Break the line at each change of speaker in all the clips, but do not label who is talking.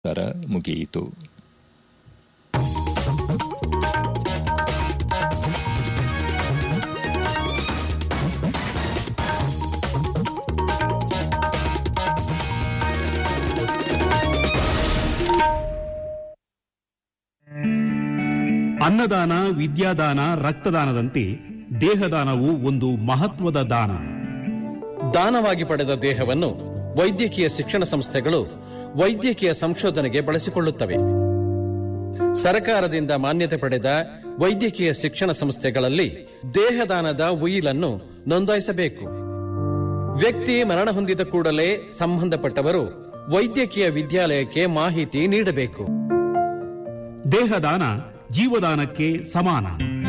ತರ ಮುಗಿಯಿತು
ಅನ್ನದಾನ ವಿದ್ಯಾದಾನ ರಕ್ತದಾನದಂತೆ ದೇಹದಾನವು ಒಂದು ಮಹತ್ವದ ದಾನ
ದಾನವಾಗಿ ಪಡೆದ ದೇಹವನ್ನು ವೈದ್ಯಕೀಯ ಶಿಕ್ಷಣ ಸಂಸ್ಥೆಗಳು ವೈದ್ಯಕೀಯ ಸಂಶೋಧನೆಗೆ ಬಳಸಿಕೊಳ್ಳುತ್ತವೆ ಸರಕಾರದಿಂದ ಮಾನ್ಯತೆ ಪಡೆದ ವೈದ್ಯಕೀಯ ಶಿಕ್ಷಣ ಸಂಸ್ಥೆಗಳಲ್ಲಿ ದೇಹದಾನದ ಉಯಿಲನ್ನು ನೋಂದಾಯಿಸಬೇಕು ವ್ಯಕ್ತಿ ಮರಣ ಹೊಂದಿದ ಕೂಡಲೇ ಸಂಬಂಧಪಟ್ಟವರು ವೈದ್ಯಕೀಯ ವಿದ್ಯಾಲಯಕ್ಕೆ ಮಾಹಿತಿ ನೀಡಬೇಕು
ದೇಹದಾನ ಜೀವದಾನಕ್ಕೆ ಸಮಾನ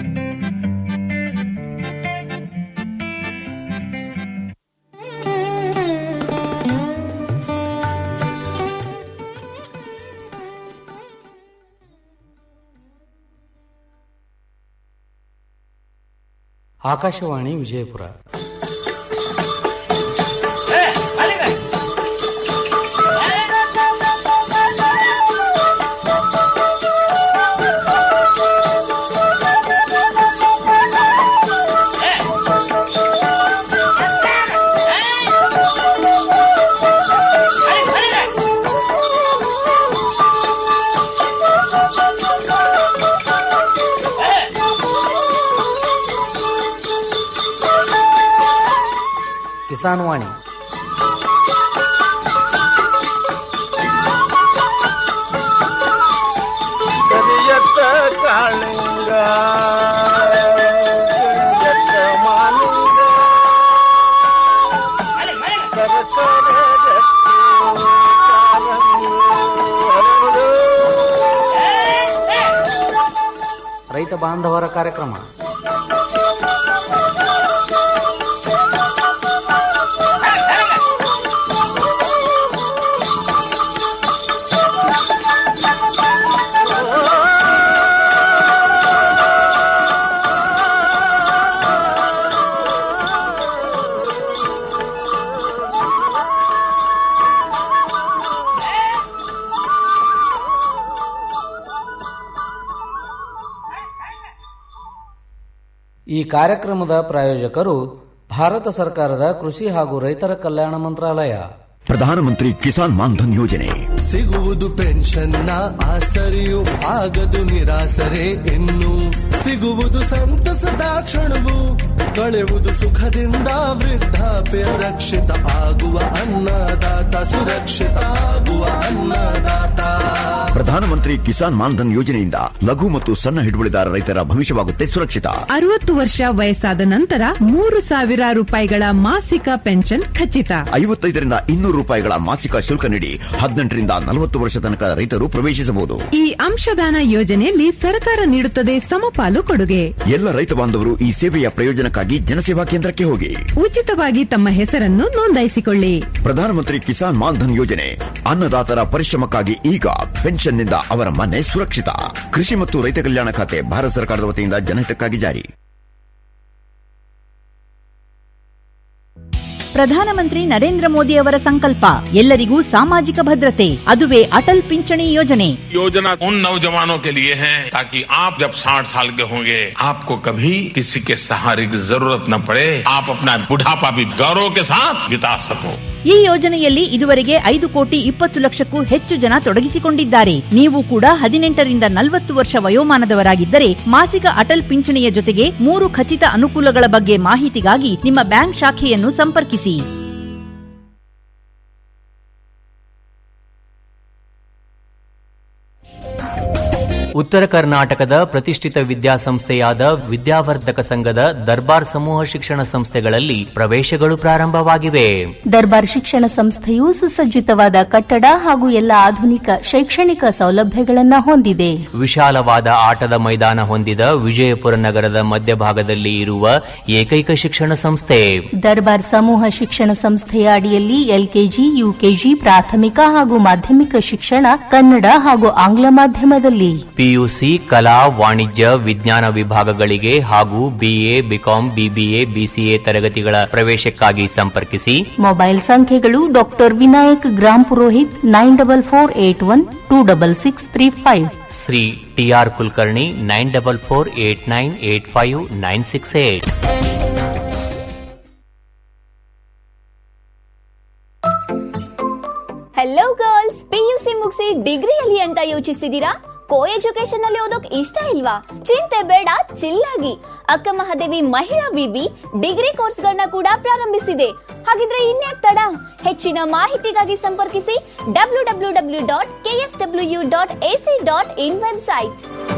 ಆಕಾಶವಾಣಿ ವಿಜಯಪುರ ಕಿಸಾನ್ ವಾಣಿ
ಕರಿಯತ್ತ ಕಾಳಿಂಗ ಕರಿಯತ್ತ ಮಾಲಿಂಗ ಸರಸರ ಗಟ್ಟಿ ಕಾಲಂಗಿ ಹರಡು.
ರೈತ ಬಾಂಧವರ ಕಾರ್ಯಕ್ರಮ ಈ ಕಾರ್ಯಕ್ರಮದ ಪ್ರಾಯೋಜಕರು ಭಾರತ ಸರ್ಕಾರದ ಕೃಷಿ ಹಾಗೂ ರೈತರ ಕಲ್ಯಾಣ ಮಂತ್ರಾಲಯ
ಪ್ರಧಾನಮಂತ್ರಿ ಕಿಸಾನ್ ಮಾನ್ಧನ್ ಯೋಜನೆ
ಸಿಗುವುದು ಪೆನ್ಷನ್ನ ಆಸರೆಯು ಆಗದು ನಿರಾಸರೆ ಇನ್ನು ಸಿಗುವುದು ಸಂತಸದ ಕ್ಷಣವು ಕಳೆವುದು ಸುಖದಿಂದ ವೃದ್ಧಾಪ್ಯ ರಕ್ಷಿತ ಆಗುವ ಅನ್ನದಾತ ಸುರಕ್ಷಿತ ಆಗುವ ಅನ್ನದಾತ
ಪ್ರಧಾನಮಂತ್ರಿ ಕಿಸಾನ್ ಮಾನ್ಧನ್ ಯೋಜನೆಯಿಂದ ಲಘು ಮತ್ತು ಸಣ್ಣ ಹಿಡುವಳಿದಾರ ರೈತರ ಭವಿಷ್ಯವಾಗುತ್ತೆ ಸುರಕ್ಷಿತ
ಅರವತ್ತು ವರ್ಷ ವಯಸ್ಸಾದ ನಂತರ ಮೂರು ಸಾವಿರ ರೂಪಾಯಿಗಳ ಮಾಸಿಕ ಪೆನ್ಷನ್ ಖಚಿತ
ಐವತ್ತೈದರಿಂದ ಇನ್ನೂರು ರೂಪಾಯಿಗಳ ಮಾಸಿಕ ಶುಲ್ಕ ನೀಡಿ ಹದಿನೆಂಟರಿಂದ ನಲವತ್ತು ವರ್ಷ ತನಕ ರೈತರು ಪ್ರವೇಶಿಸಬಹುದು
ಈ ಅಂಶದಾನ ಯೋಜನೆಯಲ್ಲಿ ಸರ್ಕಾರ ನೀಡುತ್ತದೆ ಸಮಪಾಲು ಕೊಡುಗೆ
ಎಲ್ಲ ರೈತ ಬಾಂಧವರು ಈ ಸೇವೆಯ ಪ್ರಯೋಜನಕ್ಕಾಗಿ ಜನಸೇವಾ ಕೇಂದ್ರಕ್ಕೆ ಹೋಗಿ
ಉಚಿತವಾಗಿ ತಮ್ಮ ಹೆಸರನ್ನು ನೋಂದಾಯಿಸಿಕೊಳ್ಳಿ
ಪ್ರಧಾನಮಂತ್ರಿ ಕಿಸಾನ್ ಮಾನ್ಧನ್ ಯೋಜನೆ ಅನ್ನದಾತರ ಪರಿಶ್ರಮಕ್ಕಾಗಿ ಈಗ ಪೆನ್ಷನ್ನಿಂದ ಅವರ ಮನೆ ಸುರಕ್ಷಿತ ಕೃಷಿ ಮತ್ತು ರೈತ ಕಲ್ಯಾಣ ಖಾತೆ ಭಾರತ ಸರ್ಕಾರದ ವತಿಯಿಂದ ಜನಹಿತಕ್ಕಾಗಿ ಜಾರಿ
ಪ್ರಧಾನಮಂತ್ರಿ ನರೇಂದ್ರ ಮೋದಿ ಅವರ ಸಂಕಲ್ಪ ಎಲ್ಲರಿಗೂ ಸಾಮಾಜಿಕ ಭದ್ರತೆ ಅದುವೇ ಅಟಲ್ ಪಿಂಚಣಿ ಯೋಜನೆ
योजना उन नौजवानों के लिए है ताकि आप जब 60 साल के होंगे आपको कभी किसी के सहारे की जरूरत न पड़े आप अपना बुढ़ापा भी गौरव के साथ बिता सको
ಈ ಯೋಜನೆಯಲ್ಲಿ ಇದುವರೆಗೆ ಐದು ಕೋಟಿ ಇಪ್ಪತ್ತು ಲಕ್ಷಕ್ಕೂ ಹೆಚ್ಚು ಜನ ತೊಡಗಿಸಿಕೊಂಡಿದ್ದಾರೆ ನೀವು ಕೂಡ ಹದಿನೆಂಟರಿಂದ ನಲವತ್ತು ವರ್ಷ ವಯೋಮಾನದವರಾಗಿದ್ದರೆ ಮಾಸಿಕ ಅಟಲ್ ಪಿಂಚಣಿಯ ಜೊತೆಗೆ ಮೂರು ಖಚಿತ ಅನುಕೂಲಗಳ ಬಗ್ಗೆ ಮಾಹಿತಿಗಾಗಿ ನಿಮ್ಮ ಬ್ಯಾಂಕ್ ಶಾಖೆಯನ್ನು ಸಂಪರ್ಕಿಸಿ
ಉತ್ತರ ಕರ್ನಾಟಕದ ಪ್ರತಿಷ್ಠಿತ ವಿದ್ಯಾಸಂಸ್ಥೆಯಾದ ವಿದ್ಯಾವರ್ಧಕ ಸಂಘದ ದರ್ಬಾರ್ ಸಮೂಹ ಶಿಕ್ಷಣ ಸಂಸ್ಥೆಗಳಲ್ಲಿ ಪ್ರವೇಶಗಳು ಪ್ರಾರಂಭವಾಗಿವೆ
ದರ್ಬಾರ್ ಶಿಕ್ಷಣ ಸಂಸ್ಥೆಯು ಸುಸಜ್ಜಿತವಾದ ಕಟ್ಟಡ ಹಾಗೂ ಎಲ್ಲ ಆಧುನಿಕ ಶೈಕ್ಷಣಿಕ ಸೌಲಭ್ಯಗಳನ್ನು ಹೊಂದಿದೆ
ವಿಶಾಲವಾದ ಆಟದ ಮೈದಾನ ಹೊಂದಿದ ವಿಜಯಪುರ ನಗರದ ಮಧ್ಯಭಾಗದಲ್ಲಿ ಇರುವ ಏಕೈಕ ಶಿಕ್ಷಣ ಸಂಸ್ಥೆ
ದರ್ಬಾರ್ ಸಮೂಹ ಶಿಕ್ಷಣ ಸಂಸ್ಥೆಯ ಅಡಿಯಲ್ಲಿ ಎಲ್ಕೆಜಿ ಯುಕೆಜಿ ಪ್ರಾಥಮಿಕ ಹಾಗೂ ಮಾಧ್ಯಮಿಕ ಶಿಕ್ಷಣ ಕನ್ನಡ ಹಾಗೂ ಆಂಗ್ಲ ಮಾಧ್ಯಮದಲ್ಲಿ
ಪಿಯುಸಿ ಕಲಾ ವಾಣಿಜ್ಯ ವಿಜ್ಞಾನ ವಿಭಾಗಗಳಿಗೆ ಹಾಗೂ ಬಿಎ ಬಿಕಾಂ ಬಿಬಿಎ ಬಿಸಿಎ ತರಗತಿಗಳ ಪ್ರವೇಶಕ್ಕಾಗಿ ಸಂಪರ್ಕಿಸಿ
ಮೊಬೈಲ್ ಸಂಖ್ಯೆಗಳು doctor Vinayak Grampurohit nine double four eight one two double six three five
Shri TR Kulkarni nine double four eight nine eight five nine six eight
hello girls PUC ಮುಗಿಸಿ ಡಿಗ್ರಿಯಲ್ಲಿ ಅಂತ ಯೋಚಿಸಿದೀರಾ ಕೋ education ಅಲ್ಲಿ ಓದೋಕ್ ಇಷ್ಟ ಇಲ್ವಾ ಚಿಂತೆ ಬೇಡ ಚಿಲ್ಲಾಗಿ ಅಕ್ಕ ಮಹಾದೇವಿ ಮಹಿಳಾ ವಿವಿ ಡಿಗ್ರಿ ಕೋರ್ಸ್ಗಳನ್ನ ಕೂಡ ಪ್ರಾರಂಭಿಸಿದೆ ಹಾಗಿದ್ರೆ ಇನ್ಯಾಕ್ ತಡ ಹೆಚ್ಚಿನ ಮಾಹಿತಿಗಾಗಿ ಸಂಪರ್ಕಿಸಿ W W W dot KS W U dot AC dot in website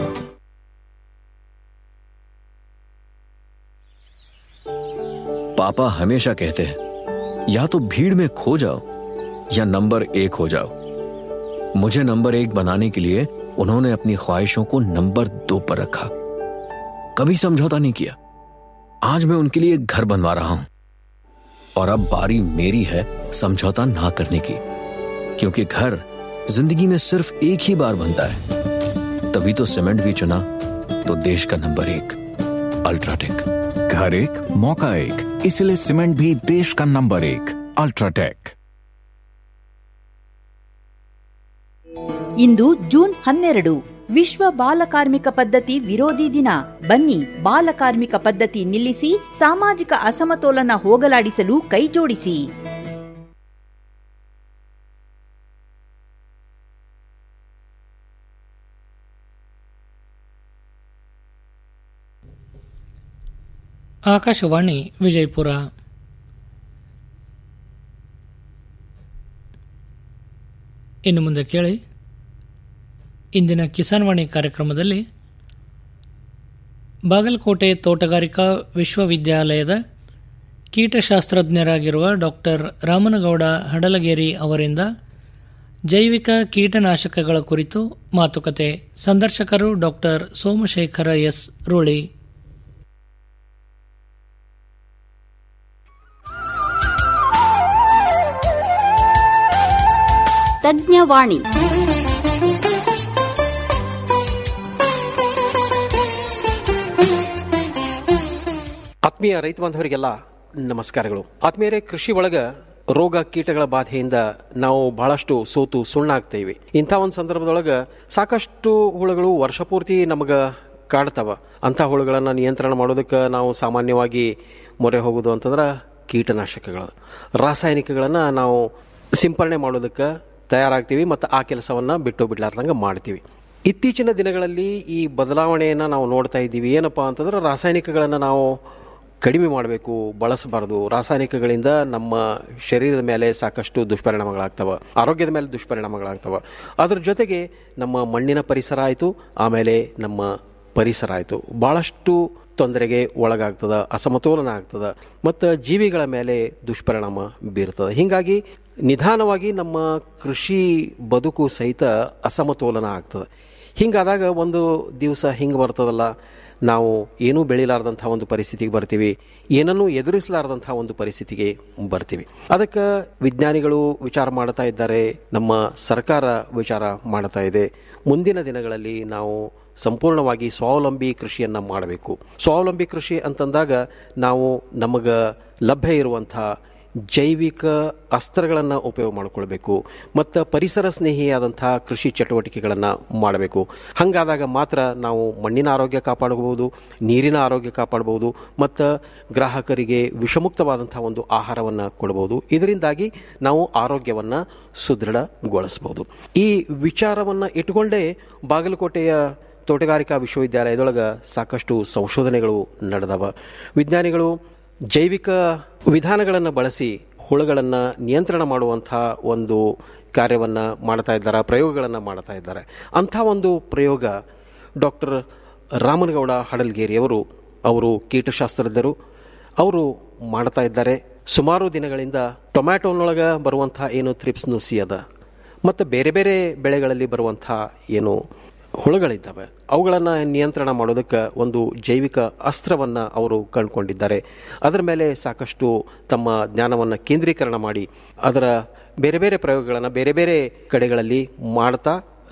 पापा हमेशा कहते हैं या तो भीड़ में खो जाओ या नंबर एक हो जाओ मुझे नंबर एक बनाने के लिए उन्होंने अपनी ख्वाहिशों को नंबर दो पर रखा कभी समझौता नहीं किया आज मैं उनके लिए एक घर बनवा रहा हूं और अब बारी मेरी है समझौता ना करने की क्योंकि घर जिंदगी में सिर्फ एक ही बार बनता है तभी तो सीमेंट भी चुना तो देश का नंबर एक अल्ट्राटेक
घर एक मौका एक इसलिए सीमेंट भी देश का नंबर एक अल्ट्राटेक
ಇಂದು ಜೂನ್ ಹನ್ನೆರಡು ವಿಶ್ವ ಬಾಲಕಾರ್ಮಿಕ ಪದ್ಧತಿ ವಿರೋಧಿ ದಿನ ಬನ್ನಿ ಬಾಲಕಾರ್ಮಿಕ ಪದ್ಧತಿ ನಿಲ್ಲಿಸಿ ಸಾಮಾಜಿಕ ಅಸಮತೋಲನ ಹೋಗಲಾಡಿಸಲು ಕೈಜೋಡಿಸಿ
ಆಕಾಶವಾಣಿ ವಿಜಯಪುರ ಇನ್ನು ಮುಂದೆ ಕೇಳಿ ಇಂದಿನ ಕಿಸಾನ್ ವಾಣಿ ಕಾರ್ಯಕ್ರಮದಲ್ಲಿ ಬಾಗಲಕೋಟೆ ತೋಟಗಾರಿಕಾ ವಿಶ್ವವಿದ್ಯಾಲಯದ ಕೀಟಶಾಸ್ತ್ರಜ್ಞರಾಗಿರುವ ಡಾಕ್ಟರ್ ರಾಮನಗೌಡ ಹಡಲಗೇರಿ ಅವರಿಂದ ಜೈವಿಕ ಕೀಟನಾಶಕಗಳ ಕುರಿತು ಮಾತುಕತೆ ಸಂದರ್ಶಕರು ಡಾಕ್ಟರ್ ಸೋಮಶೇಖರ ಎಸ್ ರೂಳಿ
ತಜ್ಞವಾಣಿ
ಆತ್ಮೀಯ ರೈತ ಬಾಂಧವರಿಗೆಲ್ಲ ನಮಸ್ಕಾರಗಳು ಆತ್ಮೀಯರೇ ಕೃಷಿ ಒಳಗ ರೋಗ ಕೀಟಗಳ ಬಾಧೆಯಿಂದ ನಾವು ಬಹಳಷ್ಟು ಸೋತು ಸುಣ್ಣಾಗ್ತೇವೆ ಇಂಥ ಒಂದು ಸಂದರ್ಭದೊಳಗ ಸಾಕಷ್ಟು ಹುಳುಗಳು ವರ್ಷ ಪೂರ್ತಿ ನಮಗ ಕಾಡ್ತಾವ ಅಂಥ ಹುಳುಗಳನ್ನು ನಿಯಂತ್ರಣ ಮಾಡೋದಕ್ಕೆ ನಾವು ಸಾಮಾನ್ಯವಾಗಿ ಮೊರೆ ಹೋಗೋದು ಅಂತಂದ್ರೆ ಕೀಟನಾಶಕಗಳು ರಾಸಾಯನಿಕಗಳನ್ನು ನಾವು ಸಿಂಪರಣೆ ಮಾಡೋದಕ್ಕೆ ತಯಾರಾಗ್ತೀವಿ ಮತ್ತು ಆ ಕೆಲಸವನ್ನು ಬಿಟ್ಟು ಬಿಡ್ಲಾರ್ದಂಗೆ ಮಾಡ್ತೀವಿ ಇತ್ತೀಚಿನ ದಿನಗಳಲ್ಲಿ ಈ ಬದಲಾವಣೆಯನ್ನು ನಾವು ನೋಡ್ತಾ ಇದ್ದೀವಿ ಏನಪ್ಪ ಅಂತಂದ್ರೆ ರಾಸಾಯನಿಕಗಳನ್ನು ನಾವು ಕಡಿಮೆ ಮಾಡಬೇಕು ಬಳಸಬಾರ್ದು ರಾಸಾಯನಿಕಗಳಿಂದ ನಮ್ಮ ಶರೀರದ ಮೇಲೆ ಸಾಕಷ್ಟು ದುಷ್ಪರಿಣಾಮಗಳಾಗ್ತವೆ ಆರೋಗ್ಯದ ಮೇಲೆ ದುಷ್ಪರಿಣಾಮಗಳಾಗ್ತವೆ ಅದ್ರ ಜೊತೆಗೆ ನಮ್ಮ ಮಣ್ಣಿನ ಪರಿಸರ ಆಯಿತು ಆಮೇಲೆ ನಮ್ಮ ಪರಿಸರ ಆಯಿತು ಭಾಳಷ್ಟು ತೊಂದರೆಗೆ ಒಳಗಾಗ್ತದೆ ಅಸಮತೋಲನ ಆಗ್ತದೆ ಮತ್ತು ಜೀವಿಗಳ ಮೇಲೆ ದುಷ್ಪರಿಣಾಮ ಬೀರ್ತದೆ ಹೀಗಾಗಿ ನಿಧಾನವಾಗಿ ನಮ್ಮ ಕೃಷಿ ಬದುಕು ಸಹಿತ ಅಸಮತೋಲನ ಆಗ್ತದೆ ಹಿಂಗಾದಾಗ ಒಂದು ದಿವಸ ಹಿಂಗೆ ಬರ್ತದಲ್ಲ ನಾವು ಏನೂ ಬೆಳಿಲಾರ್ದಂಥ ಒಂದು ಪರಿಸ್ಥಿತಿಗೆ ಬರ್ತೀವಿ ಏನನ್ನೂ ಎದುರಿಸಲಾರ್ದಂಥ ಒಂದು ಪರಿಸ್ಥಿತಿಗೆ ಬರ್ತೀವಿ ಅದಕ್ಕೆ ವಿಜ್ಞಾನಿಗಳು ವಿಚಾರ ಮಾಡ್ತಾ ಇದ್ದಾರೆ ನಮ್ಮ ಸರ್ಕಾರ ವಿಚಾರ ಮಾಡ್ತಾ ಇದೆ ಮುಂದಿನ ದಿನಗಳಲ್ಲಿ ನಾವು ಸಂಪೂರ್ಣವಾಗಿ ಸ್ವಾವಲಂಬಿ ಕೃಷಿಯನ್ನು ಮಾಡಬೇಕು ಸ್ವಾವಲಂಬಿ ಕೃಷಿ ಅಂತಂದಾಗ ನಾವು ನಮಗೆ ಲಭ್ಯ ಇರುವಂಥ ಜೈವಿಕ ಅಸ್ತ್ರಗಳನ್ನು ಉಪಯೋಗ ಮಾಡಿಕೊಳ್ಬೇಕು ಮತ್ತು ಪರಿಸರ ಸ್ನೇಹಿಯಾದಂಥ ಕೃಷಿ ಚಟುವಟಿಕೆಗಳನ್ನು ಮಾಡಬೇಕು ಹಾಗಾದಾಗ ಮಾತ್ರ ನಾವು ಮಣ್ಣಿನ ಆರೋಗ್ಯ ಕಾಪಾಡಬಹುದು ನೀರಿನ ಆರೋಗ್ಯ ಕಾಪಾಡಬಹುದು ಮತ್ತು ಗ್ರಾಹಕರಿಗೆ ವಿಷಮುಕ್ತವಾದಂಥ ಒಂದು ಆಹಾರವನ್ನು ಕೊಡಬಹುದು ಇದರಿಂದಾಗಿ ನಾವು ಆರೋಗ್ಯವನ್ನು ಸುದೃಢಗೊಳಿಸಬಹುದು ಈ ವಿಚಾರವನ್ನು ಇಟ್ಕೊಂಡೇ ಬಾಗಲಕೋಟೆಯ ತೋಟಗಾರಿಕಾ ವಿಶ್ವವಿದ್ಯಾಲಯದೊಳಗೆ ಸಾಕಷ್ಟು ಸಂಶೋಧನೆಗಳು ನಡೆದವ ವಿಜ್ಞಾನಿಗಳು ಜೈವಿಕ ವಿಧಾನಗಳನ್ನು ಬಳಸಿ ಹುಳುಗಳನ್ನು ನಿಯಂತ್ರಣ ಮಾಡುವಂಥ ಒಂದು ಕಾರ್ಯವನ್ನು ಮಾಡ್ತಾ ಇದ್ದಾರೆ ಪ್ರಯೋಗಗಳನ್ನು ಮಾಡ್ತಾ ಇದ್ದಾರೆ ಅಂಥ ಒಂದು ಪ್ರಯೋಗ ಡಾಕ್ಟರ್ ರಾಮನಗೌಡ ಹಡಲ್ಗೇರಿಯವರು ಅವರು ಕೀಟಶಾಸ್ತ್ರಜ್ಞರು ಅವರು ಮಾಡ್ತಾ ಇದ್ದಾರೆ ಸುಮಾರು ದಿನಗಳಿಂದ ಟೊಮ್ಯಾಟೋನೊಳಗೆ ಬರುವಂಥ ಏನು ಥ್ರಿಪ್ಸ್ ನುಸಿ ಅದ ಮತ್ತು ಬೇರೆ ಬೇರೆ ಬೆಳೆಗಳಲ್ಲಿ ಬರುವಂಥ ಏನು ಹುಳುಗಳಿದ್ದಾವೆ ಅವುಗಳನ್ನು ನಿಯಂತ್ರಣ ಮಾಡೋದಕ್ಕೆ ಒಂದು ಜೈವಿಕ ಅಸ್ತ್ರವನ್ನು ಅವರು ಕಂಡುಕೊಂಡಿದ್ದಾರೆ ಅದರ ಮೇಲೆ ಸಾಕಷ್ಟು ತಮ್ಮ ಜ್ಞಾನವನ್ನು ಕೇಂದ್ರೀಕರಣ ಮಾಡಿ ಅದರ ಬೇರೆ ಬೇರೆ ಪ್ರಯೋಗಗಳನ್ನು ಬೇರೆ ಬೇರೆ ಕಡೆಗಳಲ್ಲಿ ಮಾಡ್ತಾ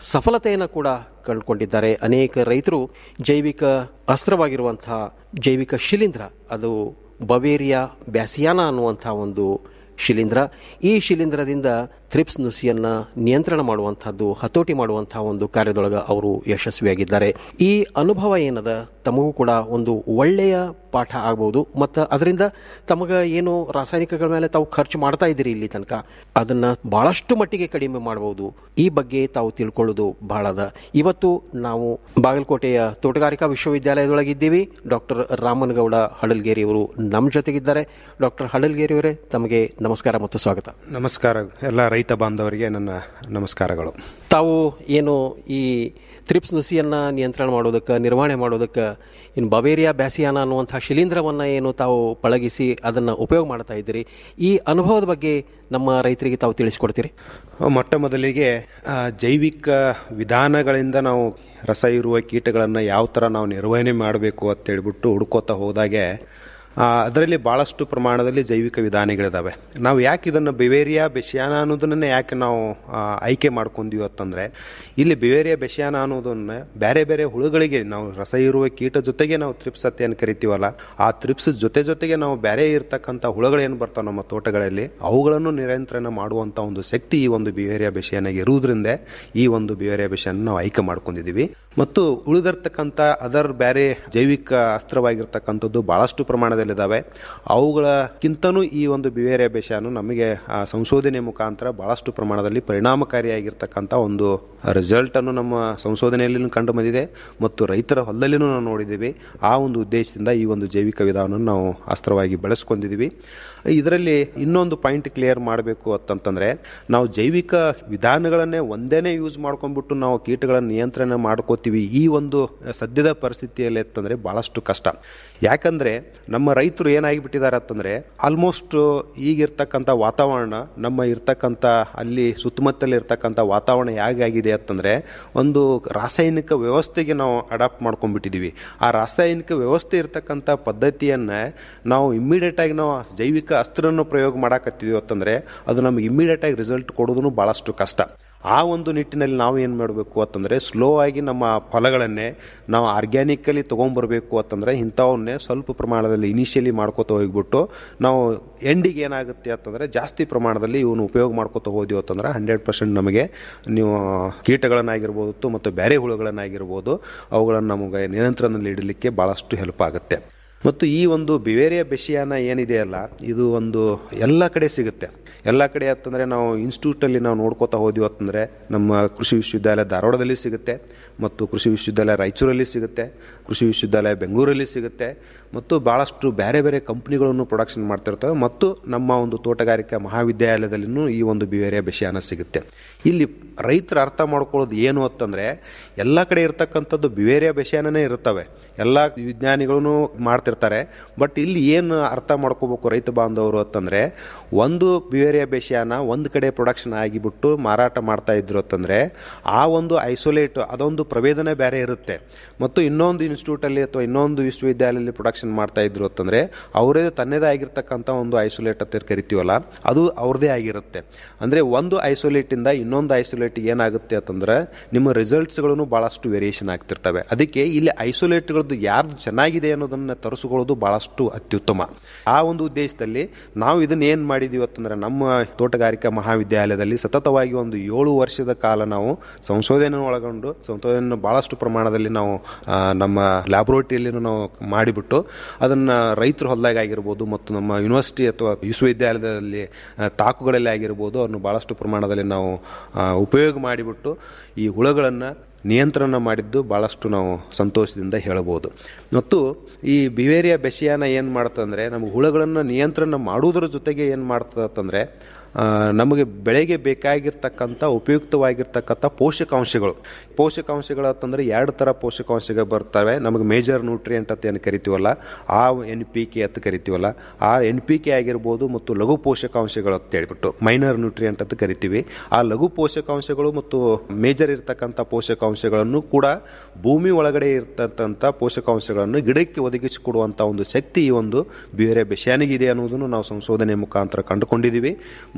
ಸಫಲತೆಯನ್ನು ಕೂಡ ಕಂಡುಕೊಂಡಿದ್ದಾರೆ ಅನೇಕ ರೈತರು ಜೈವಿಕ ಅಸ್ತ್ರವಾಗಿರುವಂತಹ ಜೈವಿಕ ಶಿಲೀಂಧ್ರ ಅದು ಬವೇರಿಯಾ ಬ್ಯಾಸಿಯಾನ ಅನ್ನುವಂಥ ಒಂದು ಶಿಲೀಂಧ್ರ ಈ ಶಿಲೀಂಧ್ರದಿಂದ ಥ್ರಿಪ್ಸ್ ನುಸಿಯನ್ನ ನಿಯಂತ್ರಣ ಮಾಡುವಂತಹದ್ದು ಹತೋಟಿ ಮಾಡುವಂತಹ ಒಂದು ಕಾರ್ಯದೊಳಗೆ ಅವರು ಯಶಸ್ವಿಯಾಗಿದ್ದಾರೆ ಈ ಅನುಭವ ಏನದ ತಮಗೂ ಕೂಡ ಒಂದು ಒಳ್ಳೆಯ ಪಾಠ ಆಗಬಹುದು ಮತ್ತು ಅದರಿಂದ ತಮಗ ಏನು ರಾಸಾಯನಿಕಗಳ ಮೇಲೆ ತಾವು ಖರ್ಚು ಮಾಡ್ತಾ ಇದ್ದೀರಿ ಇಲ್ಲಿ ತನಕ ಅದನ್ನ ಬಹಳಷ್ಟು ಮಟ್ಟಿಗೆ ಕಡಿಮೆ ಮಾಡಬಹುದು ಈ ಬಗ್ಗೆ ತಾವು ತಿಳ್ಕೊಳ್ಳೋದು ಬಹಳ ಅದ ಇವತ್ತು ನಾವು ಬಾಗಲಕೋಟೆಯ ತೋಟಗಾರಿಕಾ ವಿಶ್ವವಿದ್ಯಾಲಯದೊಳಗಿದ್ದೀವಿ ಡಾಕ್ಟರ್ ರಾಮನಗೌಡ ಹಡಲ್ಗೇರಿ ಅವರು ನಮ್ಮ ಜೊತೆಗಿದ್ದಾರೆ ಡಾಕ್ಟರ್ ಹಡಲ್ಗೇರಿ ಅವರೇ ತಮಗೆ ನಮಸ್ಕಾರ ಮತ್ತು ಸ್ವಾಗತ
ನಮಸ್ಕಾರ ಎಲ್ಲ ರೈತ ಬಾಂಧವರಿಗೆ ನನ್ನ ನಮಸ್ಕಾರಗಳು
ತಾವು ಏನು ಈ ಥ್ರಿಪ್ಸ್ ನುಸಿಯನ್ನ ನಿಯಂತ್ರಣ ಮಾಡೋದಕ್ಕೆ ನಿರ್ವಹಣೆ ಮಾಡೋದಕ್ಕೆ ಇನ್ನು ಬವೇರಿಯಾ ಬ್ಯಾಸಿಯಾನ ಅನ್ನುವಂಥ ಶಿಲೀಂಧ್ರವನ್ನು ಏನು ತಾವು ಪಳಗಿಸಿ ಅದನ್ನು ಉಪಯೋಗ ಮಾಡ್ತಾ ಇದ್ದೀರಿ ಈ ಅನುಭವದ ಬಗ್ಗೆ ನಮ್ಮ ರೈತರಿಗೆ ತಾವು ತಿಳಿಸ್ಕೊಡ್ತೀರಿ
ಮೊಟ್ಟ ಮೊದಲಿಗೆ ಆ, ಜೈವಿಕ ವಿಧಾನಗಳಿಂದ ನಾವು ರಸ ಇರುವ ಕೀಟಗಳನ್ನು ಯಾವ ಥರ ನಾವು ನಿರ್ವಹಣೆ ಮಾಡಬೇಕು ಅಂತ ಹೇಳ್ಬಿಟ್ಟು ಹುಡ್ಕೋತಾ ಹೋದಾಗೆ ಆ, ಅದರಲ್ಲಿ ಭಾಳಷ್ಟು ಪ್ರಮಾಣದಲ್ಲಿ ಜೈವಿಕ ವಿಧಾನಗಳಿದಾವೆ ನಾವು ಯಾಕೆ ಇದನ್ನು ಬಿವೇರಿಯಾ ಬೆಶಿಯಾನ ಅನ್ನೋದನ್ನೇ ಯಾಕೆ ನಾವು ಆ, ಆಯ್ಕೆ ಮಾಡ್ಕೊಂತೀವಿ ಅಂತಂದರೆ ಇಲ್ಲಿ ಬಿವೇರಿಯಾ ಬೆಶಿಯಾನ ಅನ್ನೋದನ್ನ ಬೇರೆ ಬೇರೆ ಹುಳುಗಳಿಗೆ ನಾವು ರಸ ಇರುವ ಕೀಟ ಜೊತೆಗೆ ನಾವು ತ್ರಿಪ್ಸ್ ಅಂತ ಕರಿತೀವಲ್ಲ ಆ ತ್ರಿಪ್ಸ್ ಜೊತೆ ಜೊತೆಗೆ ನಾವು ಬೇರೆ ಇರ್ತಕ್ಕಂಥ ಹುಳುಗಳೇನು ಬರ್ತಾವೆ ನಮ್ಮ ತೋಟಗಳಲ್ಲಿ ಅವುಗಳನ್ನು ನಿಯಂತ್ರಣ ಮಾಡುವಂಥ ಒಂದು ಶಕ್ತಿ ಈ ಒಂದು ಬಿವೇರಿಯಾ ಬೆಶಿಯಾನಿಗೆ ಇರುವುದರಿಂದ ಈ ಒಂದು ಬಿವೇರಿಯಾ ಬೆಶಿಯಾನ ನಾವು ಆಯ್ಕೆ ಮಾಡ್ಕೊಂಡಿದ್ದೀವಿ ಮತ್ತು ಉಳಿದಿರ್ತಕ್ಕಂಥ ಅದರ್ ಬೇರೆ ಜೈವಿಕ ಅಸ್ತ್ರವಾಗಿರ್ತಕ್ಕಂಥದ್ದು ಬಹಳಷ್ಟು ಪ್ರಮಾಣದಲ್ಲಿದ್ದಾವೆ ಅವುಗಳಕ್ಕಿಂತನೂ ಈ ಒಂದು ಬಿವೇರಿಯಾ ಬೆಶಾನು ನಮಗೆ ಆ ಸಂಶೋಧನೆ ಮುಖಾಂತರ ಬಹಳಷ್ಟು ಪ್ರಮಾಣದಲ್ಲಿ ಪರಿಣಾಮಕಾರಿಯಾಗಿರ್ತಕ್ಕಂಥ ಒಂದು ರಿಸಲ್ಟ್ ಅನ್ನು ನಮ್ಮ ಸಂಶೋಧನೆಯಲ್ಲಿ ಕಂಡು ಬಂದಿದೆ ಮತ್ತು ರೈತರ ಹೊಲದಲ್ಲಿನೂ ನಾವು ನೋಡಿದ್ದೀವಿ ಆ ಒಂದು ಉದ್ದೇಶದಿಂದ ಈ ಒಂದು ಜೈವಿಕ ವಿಧಾನವನ್ನು ನಾವು ಅಸ್ತ್ರವಾಗಿ ಬೆಳೆಸ್ಕೊಂಡಿದ್ದೀವಿ ಇದರಲ್ಲಿ ಇನ್ನೊಂದು ಪಾಯಿಂಟ್ ಕ್ಲಿಯರ್ ಮಾಡಬೇಕು ಅಂತಂತಂದ್ರೆ ನಾವು ಜೈವಿಕ ವಿಧಾನಗಳನ್ನೇ ಒಂದೇನೆ ಯೂಸ್ ಮಾಡ್ಕೊಂಡ್ಬಿಟ್ಟು ನಾವು ಕೀಟಗಳನ್ನು ನಿಯಂತ್ರಣ ಮಾಡ್ಕೋತೀವಿ ಈ ಒಂದು ಸದ್ಯದ ಪರಿಸ್ಥಿತಿಯಲ್ಲಿ ಅಂತಂದ್ರೆ ಬಹಳಷ್ಟು ಕಷ್ಟ ಯಾಕಂದ್ರೆ ನಮ್ಮ ರೈತರು ಏನಾಗಿಬಿಟ್ಟಿದ್ದಾರೆ ಅಂತಂದ್ರೆ ಆಲ್ಮೋಸ್ಟ್ ಈಗಿರ್ತಕ್ಕಂಥ ವಾತಾವರಣ ನಮ್ಮ ಇರ್ತಕ್ಕಂಥ ಅಲ್ಲಿ ಸುತ್ತಮುತ್ತಲ ಇರ್ತಕ್ಕಂಥ ವಾತಾವರಣ ಹೇಗಾಗಿದೆ ಅಂತಂದ್ರೆ ಒಂದು ರಾಸಾಯನಿಕ ವ್ಯವಸ್ಥೆಗೆ ನಾವು ಅಡಾಪ್ಟ್ ಮಾಡ್ಕೊಂಡ್ಬಿಟ್ಟಿದೀವಿ ಆ ರಾಸಾಯನಿಕ ವ್ಯವಸ್ಥೆ ಇರ್ತಕ್ಕಂಥ ಪದ್ಧತಿಯನ್ನ ನಾವು ಇಮ್ಮಿಡಿಯೇಟ್ ಆಗಿ ನಾವು ಜೈವಿಕ ಅಸ್ತ್ರನ ಪ್ರಯೋಗ ಮಾಡಾಕತ್ತೀವಿ ಅಂತಂದ್ರೆ ಅದು ನಮ್ಗೆ ಇಮ್ಮಿಡಿಯೇಟ್ ಆಗಿ ರಿಸಲ್ಟ್ ಕೊಡೋದು ಬಹಳಷ್ಟು ಕಷ್ಟ ಆ ಒಂದು ನಿಟ್ಟಿನಲ್ಲಿ ನಾವು ಏನು ಮಾಡಬೇಕು ಅಂತಂದರೆ ಸ್ಲೋ ಆಗಿ ನಮ್ಮ ಫಲಗಳನ್ನೇ ನಾವು ಆರ್ಗ್ಯಾನಿಕಲಿ ತೊಗೊಂಬರ್ಬೇಕು ಅಂತಂದರೆ ಇಂಥವನ್ನೇ ಸ್ವಲ್ಪ ಪ್ರಮಾಣದಲ್ಲಿ ಇನಿಷಿಯಲಿ ಮಾಡ್ಕೋತ ಹೋಗ್ಬಿಟ್ಟು ನಾವು ಎಂಡಿಗೆ ಏನಾಗುತ್ತೆ ಅಂತಂದರೆ ಜಾಸ್ತಿ ಪ್ರಮಾಣದಲ್ಲಿ ಇವನು ಉಪಯೋಗ ಮಾಡ್ಕೋತ ಹೋದ್ವಿ ಅಂತಂದ್ರೆ ಹಂಡ್ರೆಡ್ ಪರ್ಸೆಂಟ್ ನಮಗೆ ನೀವು ಕೀಟಗಳನ್ನಾಗಿರ್ಬೋದು ಮತ್ತು ಬೇರೆ ಹುಳುಗಳನ್ನಾಗಿರ್ಬೋದು ಅವುಗಳನ್ನು ನಮಗೆ ನಿಯಂತ್ರಣದಲ್ಲಿ ಇಡಲಿಕ್ಕೆ ಭಾಳಷ್ಟು ಹೆಲ್ಪ್ ಆಗುತ್ತೆ ಮತ್ತು ಈ ಒಂದು ಬಿವೇರಿಯಾ ಬೆಶಿಯಾನ ಏನಿದೆಯಲ್ಲ ಇದು ಒಂದು ಎಲ್ಲ ಕಡೆ ಸಿಗುತ್ತೆ ಎಲ್ಲ ಕಡೆ ಅಂತಂದರೆ ನಾವು ಇನ್ಸ್ಟಿಟ್ಯೂಟಲ್ಲಿ ನಾವು ನೋಡ್ಕೋತಾ ಹೋದ್ವಿ ಅಂತಂದರೆ ನಮ್ಮ ಕೃಷಿ ವಿಶ್ವವಿದ್ಯಾಲಯ ಧಾರವಾಡದಲ್ಲಿ ಸಿಗುತ್ತೆ ಮತ್ತು ಕೃಷಿ ವಿಶ್ವವಿದ್ಯಾಲಯ ರಾಯಚೂರಲ್ಲಿ ಸಿಗುತ್ತೆ ಕೃಷಿ ವಿಶ್ವವಿದ್ಯಾಲಯ ಬೆಂಗಳೂರಲ್ಲಿ ಸಿಗುತ್ತೆ ಮತ್ತು ಭಾಳಷ್ಟು ಬೇರೆ ಬೇರೆ ಕಂಪ್ನಿಗಳನ್ನು ಪ್ರೊಡಕ್ಷನ್ ಮಾಡ್ತಿರ್ತವೆ ಮತ್ತು ನಮ್ಮ ಒಂದು ತೋಟಗಾರಿಕಾ ಮಹಾವಿದ್ಯಾಲಯದಲ್ಲಿನೂ ಈ ಒಂದು ಬಿವೇರಿಯಾ ಬೆಶಿಯಾನ ಸಿಗುತ್ತೆ ಇಲ್ಲಿ ರೈತರ ಅರ್ಥ ಮಾಡ್ಕೊಳ್ಳೋದು ಏನು ಅಂತಂದರೆ ಎಲ್ಲ ಕಡೆ ಇರ್ತಕ್ಕಂಥದ್ದು ಬಿವೇರಿಯಾ ಬೆಶಿಯಾನನೇ ಇರ್ತವೆ ಎಲ್ಲ ವಿಜ್ಞಾನಿಗಳೂ ಮಾಡ್ತಿರ್ತಾರೆ ಬಟ್ ಇಲ್ಲಿ ಏನು ಅರ್ಥ ಮಾಡ್ಕೋಬೇಕು ರೈತ ಬಾಂಧವರು ಅಂತಂದರೆ ಒಂದು ಬಿವೇರಿಯಾ ಬೆಶಿಯಾನ ಒಂದು ಕಡೆ ಪ್ರೊಡಕ್ಷನ್ ಆಗಿಬಿಟ್ಟು ಮಾರಾಟ ಮಾಡ್ತಾ ಇದ್ರು ಅಂತಂದರೆ ಆ ಒಂದು ಐಸೋಲೇಟ್ ಅದೊಂದು ಪ್ರಭೇದನೆ ಬೇರೆ ಇರುತ್ತೆ ಮತ್ತು ಇನ್ನೊಂದು ಇನ್ಸ್ಟಿಟ್ಯೂಟಲ್ಲಿ ಅಥವಾ ಇನ್ನೊಂದು ವಿಶ್ವವಿದ್ಯಾಲಯದಲ್ಲಿ ಪ್ರೊಡಕ್ಷನ್ ಮಾಡ್ತಾ ಇದ್ರು ಅಂತಂದರೆ ಅವರೇ ತನ್ನದೇ ಆಗಿರ್ತಕ್ಕಂಥ ಒಂದು ಐಸೋಲೇಟ್ ಅಂತ ಕರಿತೀವಲ್ಲ ಅದು ಅವ್ರದೇ ಆಗಿರುತ್ತೆ ಅಂದರೆ ಒಂದು ಐಸೋಲೇಟಿಂದ ಇನ್ನೊಂದು ಐಸೋಲೇಟ್ ಏನಾಗುತ್ತೆ ಅಂತಂದ್ರೆ ನಿಮ್ಮ ರಿಸಲ್ಟ್ಸ್ಗಳನ್ನು ಭಾಳಷ್ಟು ವೇರಿಯೇಷನ್ ಆಗ್ತಿರ್ತವೆ ಅದಕ್ಕೆ ಇಲ್ಲಿ ಐಸೋಲೇಟ್ಗಳದ್ದು ಯಾರ್ದು ಚೆನ್ನಾಗಿದೆ ಅನ್ನೋದನ್ನು ತರಿಸ್ಕೊಳ್ಳೋದು ಭಾಳಷ್ಟು ಅತ್ಯುತ್ತಮ ಆ ಒಂದು ಉದ್ದೇಶದಲ್ಲಿ ನಾವು ಇದನ್ನ ಏನು ಮಾಡಿದೀವಿ ಅಂತಂದ್ರೆ ನಮ್ಮ ತೋಟಗಾರಿಕಾ ಮಹಾವಿದ್ಯಾಲಯದಲ್ಲಿ ಸತತವಾಗಿ ಒಂದು ಏಳು ವರ್ಷದ ಕಾಲ ನಾವು ಸಂಶೋಧನೆ ಒಳಗೊಂಡು ಸಂಶೋಧನೆ ಭಾಳಷ್ಟು ಪ್ರಮಾಣದಲ್ಲಿ ನಾವು ಆ, ನಮ್ಮ ಲ್ಯಾಬೊರೇಟರಿಯಲ್ಲಿ ನಾವು ಮಾಡಿಬಿಟ್ಟು ಅದನ್ನು ರೈತರ ಹೊಲದಾಗ ಆಗಿರ್ಬೋದು ಮತ್ತು ನಮ್ಮ ಯೂನಿವರ್ಸಿಟಿ ಅಥವಾ ವಿಶ್ವವಿದ್ಯಾಲಯದಲ್ಲಿ ಆ, ತಾಕುಗಳಲ್ಲಿ ಆಗಿರ್ಬೋದು ಅವನ್ನು ಭಾಳಷ್ಟು ಪ್ರಮಾಣದಲ್ಲಿ ನಾವು ಆ, ಉಪಯೋಗ ಮಾಡಿಬಿಟ್ಟು ಈ ಹುಳುಗಳನ್ನು ನಿಯಂತ್ರಣ ಮಾಡಿದ್ದು ಭಾಳಷ್ಟು ನಾವು ಸಂತೋಷದಿಂದ ಹೇಳಬಹುದು ಮತ್ತು ಈ ಬಿವೇರಿಯಾ ಬೆಶಿಯಾನ ಏನು ಮಾಡ್ತಂದ್ರೆ ನಮಗೆ ಹುಳುಗಳನ್ನು ನಿಯಂತ್ರಣ ಮಾಡುವುದರ ಜೊತೆಗೆ ಏನು ಮಾಡ್ತದಂದ್ರೆ ಆ, ನಮಗೆ ಬೆಳೆಗೆ ಬೇಕಾಗಿರ್ತಕ್ಕಂಥ ಉಪಯುಕ್ತವಾಗಿರ್ತಕ್ಕಂಥ ಪೋಷಕಾಂಶಗಳು ಪೋಷಕಾಂಶಗಳು ಅಂತಂದ್ರೆ ಎರಡು ಥರ ಪೋಷಕಾಂಶಗಳು ಬರ್ತವೆ ನಮಗೆ ಮೇಜರ್ ನ್ಯೂಟ್ರಿಯೆಂಟ್ ಅಂತ ಏನು ಕರಿತೀವಲ್ಲ ಆ ಎನ್ ಪಿ ಕೆ ಅಂತ ಕರಿತೀವಲ್ಲ ಆ ಎನ್ ಪಿ ಕೆ ಆಗಿರ್ಬೋದು ಮತ್ತು ಲಘು ಪೋಷಕಾಂಶಗಳು ಅಂತ ಹೇಳ್ಬಿಟ್ಟು ಮೈನರ್ ನ್ಯೂಟ್ರಿಯೆಂಟ್ ಅಂತ ಕರಿತೀವಿ ಆ ಲಘು ಪೋಷಕಾಂಶಗಳು ಮತ್ತು ಮೇಜರ್ ಇರ್ತಕ್ಕಂಥ ಪೋಷಕಾಂಶಗಳನ್ನು ಕೂಡ ಭೂಮಿ ಒಳಗಡೆ ಇರ್ತಕ್ಕಂಥ ಪೋಷಕಾಂಶಗಳನ್ನು ಗಿಡಕ್ಕೆ ಒದಗಿಸಿಕೊಡುವಂಥ ಒಂದು ಶಕ್ತಿ ಈ ಒಂದು ಬೇರೆ ಬೆಶಾನಿಗಿದೆ ಅನ್ನೋದನ್ನು ನಾವು ಸಂಶೋಧನೆ ಮುಖಾಂತರ ಕಂಡುಕೊಂಡಿದ್ದೀವಿ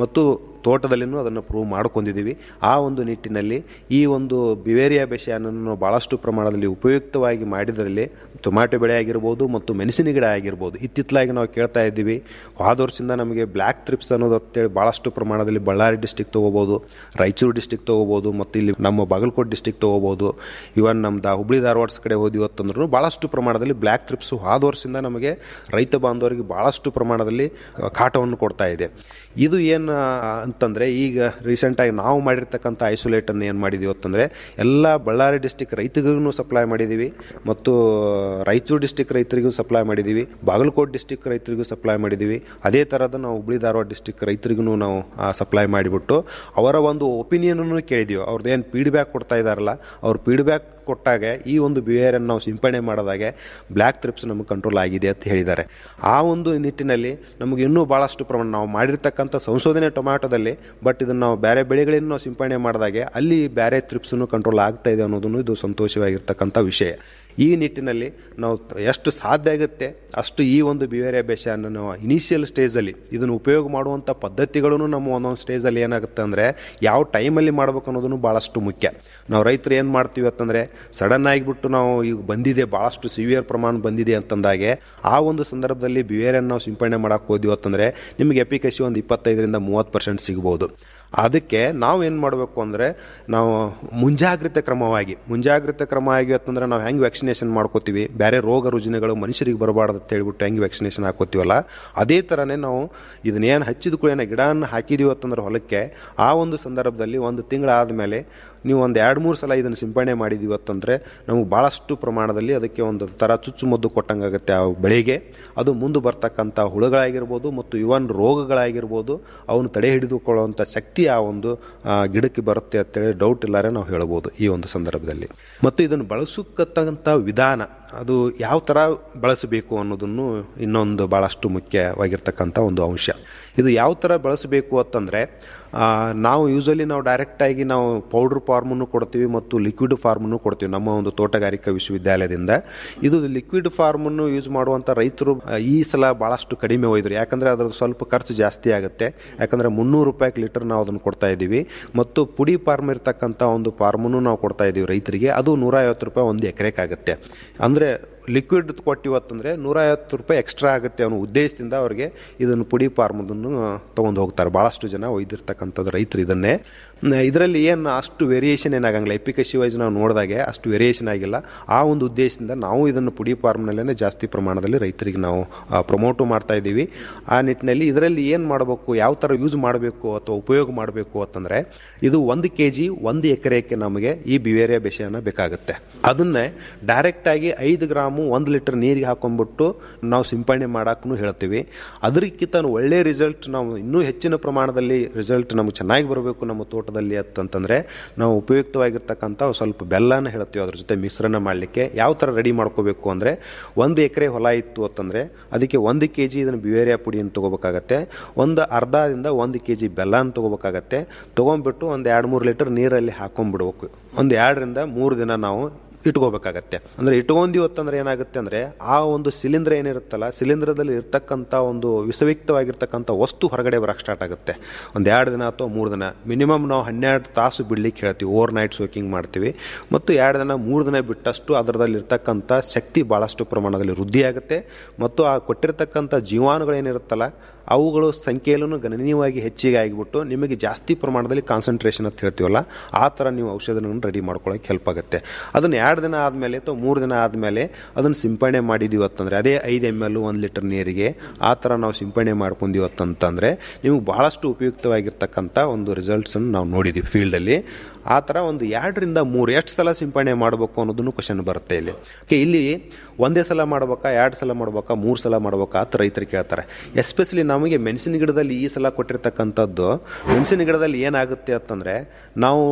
ಮತ್ತು ತೋಟದಲ್ಲಿನೂ ಅದನ್ನು ಪ್ರೂವ್ ಮಾಡ್ಕೊಂಡಿದ್ದೀವಿ ಆ ಒಂದು ನಿಟ್ಟಿನಲ್ಲಿ ಈ ಒಂದು ಬಿವೇರಿಯಾ ಬೆಷೆಯನ್ನು ಭಾಳಷ್ಟು ಪ್ರಮಾಣದಲ್ಲಿ ಉಪಯುಕ್ತವಾಗಿ ಮಾಡಿದ್ರಲ್ಲಿ ಟೊಮ್ಯಾಟೊ ಬೆಳೆ ಆಗಿರ್ಬೋದು ಮತ್ತು ಮೆಣಸಿನ ಗಿಡ ಆಗಿರ್ಬೋದು ಇತ್ತಿತ್ತಲಾಗಿ ನಾವು ಕೇಳ್ತಾ ಇದ್ದೀವಿ ಹೋದ ವರ್ಷದಿಂದ ನಮಗೆ ಬ್ಲ್ಯಾಕ್ ತ್ರಿಪ್ಸ್ ಅನ್ನೋದು ಅಂತೇಳಿ ಭಾಳಷ್ಟು ಪ್ರಮಾಣದಲ್ಲಿ ಬಳ್ಳಾರಿ ಡಿಸ್ಟಿಕ್ ತೊಗೋಬೋದು ರಾಯಚೂರು ಡಿಸ್ಟಿಕ್ ತೊಗೋಬೋದು ಮತ್ತು ಇಲ್ಲಿ ನಮ್ಮ ಬಾಗಲಕೋಟೆ ಡಿಸ್ಟಿಕ್ ತೊಗೋಬೋದು ಇವನ್ ನಮ್ದು ಹುಬ್ಳಿ ಧಾರವಾಡ ಕಡೆ ಹೋದಿವಿ ಅಂತಂದ್ರೂ ಭಾಳಷ್ಟು ಪ್ರಮಾಣದಲ್ಲಿ ಬ್ಲ್ಯಾಕ್ ತ್ರಿಪ್ಸ್ ಹೋದ ವರ್ಷದಿಂದ ನಮಗೆ ರೈತ ಬಾಂಧವರಿಗೆ ಭಾಳಷ್ಟು ಪ್ರಮಾಣದಲ್ಲಿ ಕಾಟವನ್ನು ಕೊಡ್ತಾ ಇದೆ ಇದು ಏನು ಅಂತಂದರೆ ಈಗ ರೀಸೆಂಟಾಗಿ ನಾವು ಮಾಡಿರ್ತಕ್ಕಂಥ ಐಸೋಲೇಟನ್ನು ಏನು ಮಾಡಿದ್ದೀವಿ ಅಂತಂದರೆ ಎಲ್ಲ ಬಳ್ಳಾರಿ ಡಿಸ್ಟಿಕ್ ರೈತರಿಗೂ ಸಪ್ಲೈ ಮಾಡಿದ್ದೀವಿ ಮತ್ತು ರಾಯಚೂರು ಡಿಸ್ಟಿಕ್ ರೈತರಿಗೂ ಸಪ್ಲೈ ಮಾಡಿದ್ದೀವಿ ಬಾಗಲಕೋಟೆ ಡಿಸ್ಟಿಕ್ ರೈತರಿಗೂ ಸಪ್ಲೈ ಮಾಡಿದ್ದೀವಿ ಅದೇ ಥರದ ನಾವು ಹುಬ್ಳಿ ಧಾರವಾಡ ಡಿಸ್ಟಿಕ್ ರೈತರಿಗೂ ನಾವು ಸಪ್ಲೈ ಮಾಡಿಬಿಟ್ಟು ಅವರ ಒಂದು ಒಪಿನಿಯನನ್ನು ಕೇಳಿದ್ದೀವಿ ಅವ್ರದ್ದು ಏನು ಫೀಡ್ಬ್ಯಾಕ್ ಕೊಡ್ತಾ ಇದ್ದಾರಲ್ಲ ಅವ್ರ ಫೀಡ್ಬ್ಯಾಕ್ ಕೊಟ್ಟಾಗ ಈ ಒಂದು ಬಿಹೇವಿಯರನ್ನು ನಾವು ಸಿಂಪಡಣೆ ಮಾಡಿದಾಗೆ ಬ್ಲ್ಯಾಕ್ ತ್ರಿಪ್ಸ್ ನಮಗೆ ಕಂಟ್ರೋಲ್ ಆಗಿದೆ ಅಂತ ಹೇಳಿದ್ದಾರೆ ಆ ಒಂದು ನಿಟ್ಟಿನಲ್ಲಿ ನಮಗೆ ಇನ್ನೂ ಭಾಳಷ್ಟು ಪ್ರಮಾಣ ನಾವು ಮಾಡಿರ್ತಕ್ಕಂಥ ಸಂಶೋಧನೆ ಟೊಮ್ಯಾಟೋದಲ್ಲಿ ಬಟ್ ಇದನ್ನು ನಾವು ಬೇರೆ ಬೆಳೆಗಳನ್ನು ನಾವು ಸಿಂಪಡಣೆ ಮಾಡಿದಾಗೆ ಅಲ್ಲಿ ಬೇರೆ ತ್ರಿಪ್ಸನ್ನು ಕಂಟ್ರೋಲ್ ಆಗ್ತಾ ಇದೆ ಅನ್ನೋದನ್ನು ಇದು ಸಂತೋಷವಾಗಿರ್ತಕ್ಕಂಥ ವಿಷಯ ಈ ನಿಟ್ಟಿನಲ್ಲಿ ನಾವು ಎಷ್ಟು ಸಾಧ್ಯ ಆಗುತ್ತೆ ಅಷ್ಟು ಈ ಒಂದು ಬಿವೇರಿಯಾ ಬೇಷನ್ನು ನಾವು ಇನಿಷಿಯಲ್ ಸ್ಟೇಜಲ್ಲಿ ಇದನ್ನು ಉಪಯೋಗ ಮಾಡುವಂಥ ಪದ್ಧತಿಗಳೂ ನಮ್ಮ ಒಂದೊಂದು ಸ್ಟೇಜಲ್ಲಿ ಏನಾಗುತ್ತೆ ಅಂದರೆ ಯಾವ ಟೈಮಲ್ಲಿ ಮಾಡ್ಬೇಕು ಅನ್ನೋದನ್ನು ಭಾಳಷ್ಟು ಮುಖ್ಯ ನಾವು ರೈತರು ಏನು ಮಾಡ್ತೀವಿ ಅಂತಂದರೆ ಸಡನ್ ಆಗಿಬಿಟ್ಟು ನಾವು ಈಗ ಬಂದಿದೆ ಭಾಳಷ್ಟು ಸಿವಿಯರ್ ಪ್ರಮಾಣ ಬಂದಿದೆ ಅಂತಂದಾಗೆ ಆ ಒಂದು ಸಂದರ್ಭದಲ್ಲಿ ಬಿವೇರಿಯನ್ನು ನಾವು ಸಿಂಪಡಣೆ ಮಾಡಕ್ಕೆ ಹೋದ್ವಿ ಅಂತಂದರೆ ನಿಮಗೆ ಎಪಿಕಸಿ ಒಂದು ಇಪ್ಪತ್ತೈದರಿಂದ ಮೂವತ್ತು ಪರ್ಸೆಂಟ್ ಸಿಗ್ಬೋದು ಅದಕ್ಕೆ ನಾವು ಏನು ಮಾಡಬೇಕು ಅಂದರೆ ನಾವು ಮುಂಜಾಗ್ರತೆ ಕ್ರಮವಾಗಿ ಮುಂಜಾಗ್ರತೆ ಕ್ರಮ ಆಗಿ ಅಂತಂದ್ರೆ ನಾವು ಹೆಂಗೆ ವ್ಯಾಕ್ಸಿನೇಷನ್ ಮಾಡ್ಕೋತೀವಿ ಬೇರೆ ರೋಗ ರುಜಿನಗಳು ಮನುಷ್ಯರಿಗೆ ಬರಬಾರ್ದು ಅಂತ ಹೇಳ್ಬಿಟ್ಟು ಹೆಂಗೆ ವ್ಯಾಕ್ಸಿನೇಷನ್ ಹಾಕೋತೀವಲ್ಲ ಅದೇ ಥರನೇ ನಾವು ಇದನ್ನೇನು ಹಚ್ಚಿದ ಕೂಡ ಗಿಡನ ಹಾಕಿದೀವಿ ಅಂತಂದ್ರೆ ಹೊಲಕ್ಕೆ ಆ ಒಂದು ಸಂದರ್ಭದಲ್ಲಿ ಒಂದು ತಿಂಗಳಾದ ಮೇಲೆ ನೀವು ಒಂದು ಎರಡು ಮೂರು ಸಲ ಇದನ್ನು ಸಿಂಪಡಣೆ ಮಾಡಿದೀವಿ ಅಂತಂದರೆ ನಮಗೆ ಭಾಳಷ್ಟು ಪ್ರಮಾಣದಲ್ಲಿ ಅದಕ್ಕೆ ಒಂದು ಥರ ಚುಚ್ಚುಮದ್ದು ಕೊಟ್ಟಂಗಾಗುತ್ತೆ ಆ ಬೆಳೆಗೆ ಅದು ಮುಂದೆ ಬರ್ತಕ್ಕಂಥ ಹುಳುಗಳಾಗಿರ್ಬೋದು ಮತ್ತು ಇವನ್ ರೋಗಗಳಾಗಿರ್ಬೋದು ಅವನು ತಡೆ ಹಿಡಿದುಕೊಳ್ಳುವಂಥ ಶಕ್ತಿ ಆ ಒಂದು ಆ, ಗಿಡಕ್ಕೆ ಬರುತ್ತೆ ಅಂತೇಳಿ ಡೌಟ್ ಇಲ್ಲಾರೆ ನಾವು ಹೇಳ್ಬೋದು ಈ ಒಂದು ಸಂದರ್ಭದಲ್ಲಿ ಮತ್ತು ಇದನ್ನು ಬಳಸಕ್ಕಂಥ ವಿಧಾನ ಅದು ಯಾವ ಥರ ಬಳಸಬೇಕು ಅನ್ನೋದನ್ನು ಇನ್ನೊಂದು ಭಾಳಷ್ಟು ಮುಖ್ಯವಾಗಿರ್ತಕ್ಕಂಥ ಒಂದು ಅಂಶ ಇದು ಯಾವ ಥರ ಬಳಸಬೇಕು ಅಂತಂದರೆ ಆ, ನಾವು ಯೂಸಲಿ ನಾವು ಡೈರೆಕ್ಟಾಗಿ ನಾವು ಪೌಡ್ರ್ ಫಾರ್ಮನ್ನು ಕೊಡ್ತೀವಿ ಮತ್ತು ಲಿಕ್ವಿಡ್ ಫಾರ್ಮನ್ನು ಕೊಡ್ತೀವಿ ನಮ್ಮ ಒಂದು ತೋಟಗಾರಿಕಾ ವಿಶ್ವವಿದ್ಯಾಲಯದಿಂದ ಇದು ಲಿಕ್ವಿಡ್ ಫಾರ್ಮನ್ನು ಯೂಸ್ ಮಾಡುವಂಥ ರೈತರು ಆ, ಈ ಸಲ ಭಾಳಷ್ಟು ಕಡಿಮೆ ಒಯ್ದರು ಯಾಕಂದರೆ ಅದ್ರದ್ದು ಸ್ವಲ್ಪ ಖರ್ಚು ಜಾಸ್ತಿ ಆಗುತ್ತೆ ಯಾಕಂದರೆ ಮುನ್ನೂರು ರೂಪಾಯಿ ಲೀಟರ್ ನಾವು ಅದನ್ನು ಕೊಡ್ತಾ ಇದ್ದೀವಿ ಮತ್ತು ಪುಡಿ ಫಾರ್ಮ್ ಇರ್ತಕ್ಕಂಥ ಒಂದು ಫಾರ್ಮನ್ನು ನಾವು ಕೊಡ್ತಾ ಇದ್ದೀವಿ ರೈತರಿಗೆ ಅದು ನೂರ ಐವತ್ತು ರೂಪಾಯಿ ಒಂದು ಎಕರೆಗೆ ಆಗುತ್ತೆ ಅಂದರೆ ಲಿಕ್ವಿಡ್ ಕೊಟ್ಟಿವತ್ತಂದರೆ ನೂರ ಐವತ್ತು ರೂಪಾಯಿ ಎಕ್ಸ್ಟ್ರಾ ಆಗುತ್ತೆ ಅನ್ನೋ ಉದ್ದೇಶದಿಂದ ಅವರಿಗೆ ಇದನ್ನು ಪುಡಿ ಫಾರ್ಮದನ್ನು ತೊಗೊಂಡು ಹೋಗ್ತಾರೆ ಭಾಳಷ್ಟು ಜನ ಒಯ್ದಿರ್ತಕ್ಕಂಥದ್ದು ರೈತರು ಇದನ್ನೇ ಇದರಲ್ಲಿ ಏನು ಅಷ್ಟು ವೇರಿಯೇಷನ್ ಏನಾಗಂಗಿಲ್ಲ ಎಪಿಕಸಿ ವೈಸ್ ನಾವು ನೋಡಿದಾಗೆ ಅಷ್ಟು ವೇರಿಯೇಷನ್ ಆಗಿಲ್ಲ ಆ ಒಂದು ಉದ್ದೇಶದಿಂದ ನಾವು ಇದನ್ನು ಪುಡಿ ಫಾರ್ಮ್ನಲ್ಲೇ ಜಾಸ್ತಿ ಪ್ರಮಾಣದಲ್ಲಿ ರೈತರಿಗೆ ನಾವು ಪ್ರಮೋಟು ಮಾಡ್ತಾ ಇದ್ದೀವಿ ಆ ನಿಟ್ಟಿನಲ್ಲಿ ಇದರಲ್ಲಿ ಏನು ಮಾಡಬೇಕು ಯಾವ ಥರ ಯೂಸ್ ಮಾಡಬೇಕು ಅಥವಾ ಉಪಯೋಗ ಮಾಡಬೇಕು ಅಂತಂದರೆ ಇದು ಒಂದು ಕೆ ಜಿ ಒಂದು ಎಕರೆಗೆ ನಮಗೆ ಈ ಬಿವೇರಿಯಾ ಬೆಷೆಯನ್ನು ಬೇಕಾಗುತ್ತೆ ಅದನ್ನೇ ಡೈರೆಕ್ಟಾಗಿ ಐದು ಗ್ರಾಮು ಒಂದು ಲೀಟರ್ ನೀರಿಗೆ ಹಾಕೊಂಡ್ಬಿಟ್ಟು ನಾವು ಸಿಂಪಡಣೆ ಮಾಡೋಕ್ಕೂ ಹೇಳ್ತೀವಿ ಅದಕ್ಕಿಂತ ಒಳ್ಳೆ ರಿಸಲ್ಟ್ ನಾವು ಇನ್ನೂ ಹೆಚ್ಚಿನ ಪ್ರಮಾಣದಲ್ಲಿ ರಿಸಲ್ಟ್ ನಮ್ಗೆ ಚೆನ್ನಾಗಿ ಬರಬೇಕು ನಮ್ಮ ತೋಟದಲ್ಲಿ ಅಂತಂತಂದರೆ ನಾವು ಉಪಯುಕ್ತವಾಗಿರ್ತಕ್ಕಂಥ ಸ್ವಲ್ಪ ಬೆಲ್ಲನ ಹೇಳ್ತೀವಿ ಅದ್ರ ಜೊತೆ ಮಿಶ್ರಣ ಮಾಡಲಿಕ್ಕೆ ಯಾವ ಥರ ರೆಡಿ ಮಾಡ್ಕೋಬೇಕು ಅಂದರೆ ಒಂದು ಎಕರೆ ಹೊಲ ಇತ್ತು ಅಂತಂದರೆ ಅದಕ್ಕೆ ಒಂದು ಕೆ ಜಿ ಇದನ್ನು ಬಿವೇರಿಯಾ ಪುಡಿಯನ್ನು ತೊಗೋಬೇಕಾಗತ್ತೆ ಒಂದು ಅರ್ಧದಿಂದ ಒಂದು ಕೆ ಜಿ ಬೆಲ್ಲನ ತೊಗೋಬೇಕಾಗತ್ತೆ ತೊಗೊಂಡ್ಬಿಟ್ಟು ಒಂದು ಎರಡು ಮೂರು ಲೀಟರ್ ನೀರಲ್ಲಿ ಹಾಕೊಂಡ್ಬಿಡ್ಬೇಕು ಒಂದು ಎರಡರಿಂದ ಮೂರು ದಿನ ನಾವು ಇಟ್ಕೋಬೇಕಾಗತ್ತೆ ಅಂದ್ರೆ ಇಟ್ಕೊಂಡಿವಿ ಅಂತಂದ್ರೆ ಏನಾಗುತ್ತೆ ಅಂದ್ರೆ ಆ ಒಂದು ಸಿಲಿಂಡರ್ ಏನಿರುತ್ತಲ್ಲ ಸಿಲಿಂಡರ್ದಲ್ಲಿ ಇರ್ತಕ್ಕಂಥ ಒಂದು ವಿಷಯುಕ್ತವಾಗಿರ್ತಕ್ಕಂಥ ವಸ್ತು ಹೊರಗಡೆ ಬರಕ್ಕೆ ಸ್ಟಾರ್ಟ್ ಆಗುತ್ತೆ ಒಂದು ಎರಡು ದಿನ ಅಥವಾ ಮೂರು ದಿನ ಮಿನಿಮಮ್ ನಾವು ಹನ್ನೆರಡು ತಾಸು ಬಿಡ್ಲಿಕ್ಕೆ ಹೇಳ್ತೀವಿ ಓವರ್ ನೈಟ್ ಸೋಕಿಂಗ್ ಮಾಡ್ತೀವಿ ಮತ್ತು ಎರಡು ದಿನ ಮೂರು ದಿನ ಬಿಟ್ಟಷ್ಟು ಅದರದಲ್ಲಿ ಇರ್ತಕ್ಕಂಥ ಶಕ್ತಿ ಭಾಳಷ್ಟು ಪ್ರಮಾಣದಲ್ಲಿ ವೃದ್ಧಿಯಾಗುತ್ತೆ ಮತ್ತು ಆ ಕೊಟ್ಟಿರ್ತಕ್ಕಂಥ ಜೀವಾಣುಗಳೇನಿರುತ್ತಲ್ಲ ಅವುಗಳು ಸಂಖ್ಯೆಯಲ್ಲೂ ಗಣನೀಯವಾಗಿ ಹೆಚ್ಚಿಗೆ ಆಗಿಬಿಟ್ಟು ನಿಮಗೆ ಜಾಸ್ತಿ ಪ್ರಮಾಣದಲ್ಲಿ ಕಾನ್ಸಂಟ್ರೇಷನ್ ಅಂತ ಹೇಳ್ತೀವಲ್ಲ ಆ ಥರ ನೀವು ಔಷಧಗಳನ್ನು ರೆಡಿ ಮಾಡ್ಕೊಳ್ಳೋಕೆ ಹೆಲ್ಪ್ ಆಗುತ್ತೆ ಅದನ್ನು ಎರಡು ದಿನ ಆದಮೇಲೆ ಅಥವಾ ಮೂರು ದಿನ ಆದಮೇಲೆ ಅದನ್ನು ಸಿಂಪಡಣೆ ಮಾಡಿದೀವಿ ಅಂತಂದರೆ ಅದೇ ಐದು ಎಮ್ ಎಲ್ ಒಂದು ಲೀಟರ್ ನೀರಿಗೆ ಆ ಥರ ನಾವು ಸಿಂಪಡಣೆ ಮಾಡ್ಕೊಂಡೀವಿ ಅಂತಂತಂದರೆ ನಿಮಗೆ ಭಾಳಷ್ಟು ಉಪಯುಕ್ತವಾಗಿರ್ತಕ್ಕಂಥ ಒಂದು ರಿಸಲ್ಟ್ಸನ್ನು ನಾವು ನೋಡಿದ್ದೀವಿ ಫೀಲ್ಡಲ್ಲಿ ಆ ಥರ ಒಂದು ಎರಡರಿಂದ ಮೂರು ಎಷ್ಟು ಸಲ ಸಿಂಪಡಣೆ ಮಾಡಬೇಕು ಅನ್ನೋದನ್ನು ಕ್ವಶನ್ ಬರುತ್ತೆ ಇಲ್ಲಿ ಓಕೆ ಇಲ್ಲಿ ಒಂದೇ ಸಲ ಮಾಡ್ಬೇಕಾ ಎರಡು ಸಲ ಮಾಡ್ಬೇಕಾ ಮೂರು ಸಲ ಮಾಡ್ಬೇಕಾ ಅಂತ ರೈತರು ಕೇಳ್ತಾರೆ ಎಸ್ಪೆಷಲಿ ನಮಗೆ ಮೆಣಸಿನ ಗಿಡದಲ್ಲಿ ಈ ಸಲ ಕೊಟ್ಟಿರ್ತಕ್ಕಂಥದ್ದು ಮೆಣಸಿನ ಗಿಡದಲ್ಲಿ ಏನಾಗುತ್ತೆ ಅಂತಂದರೆ ನಾವು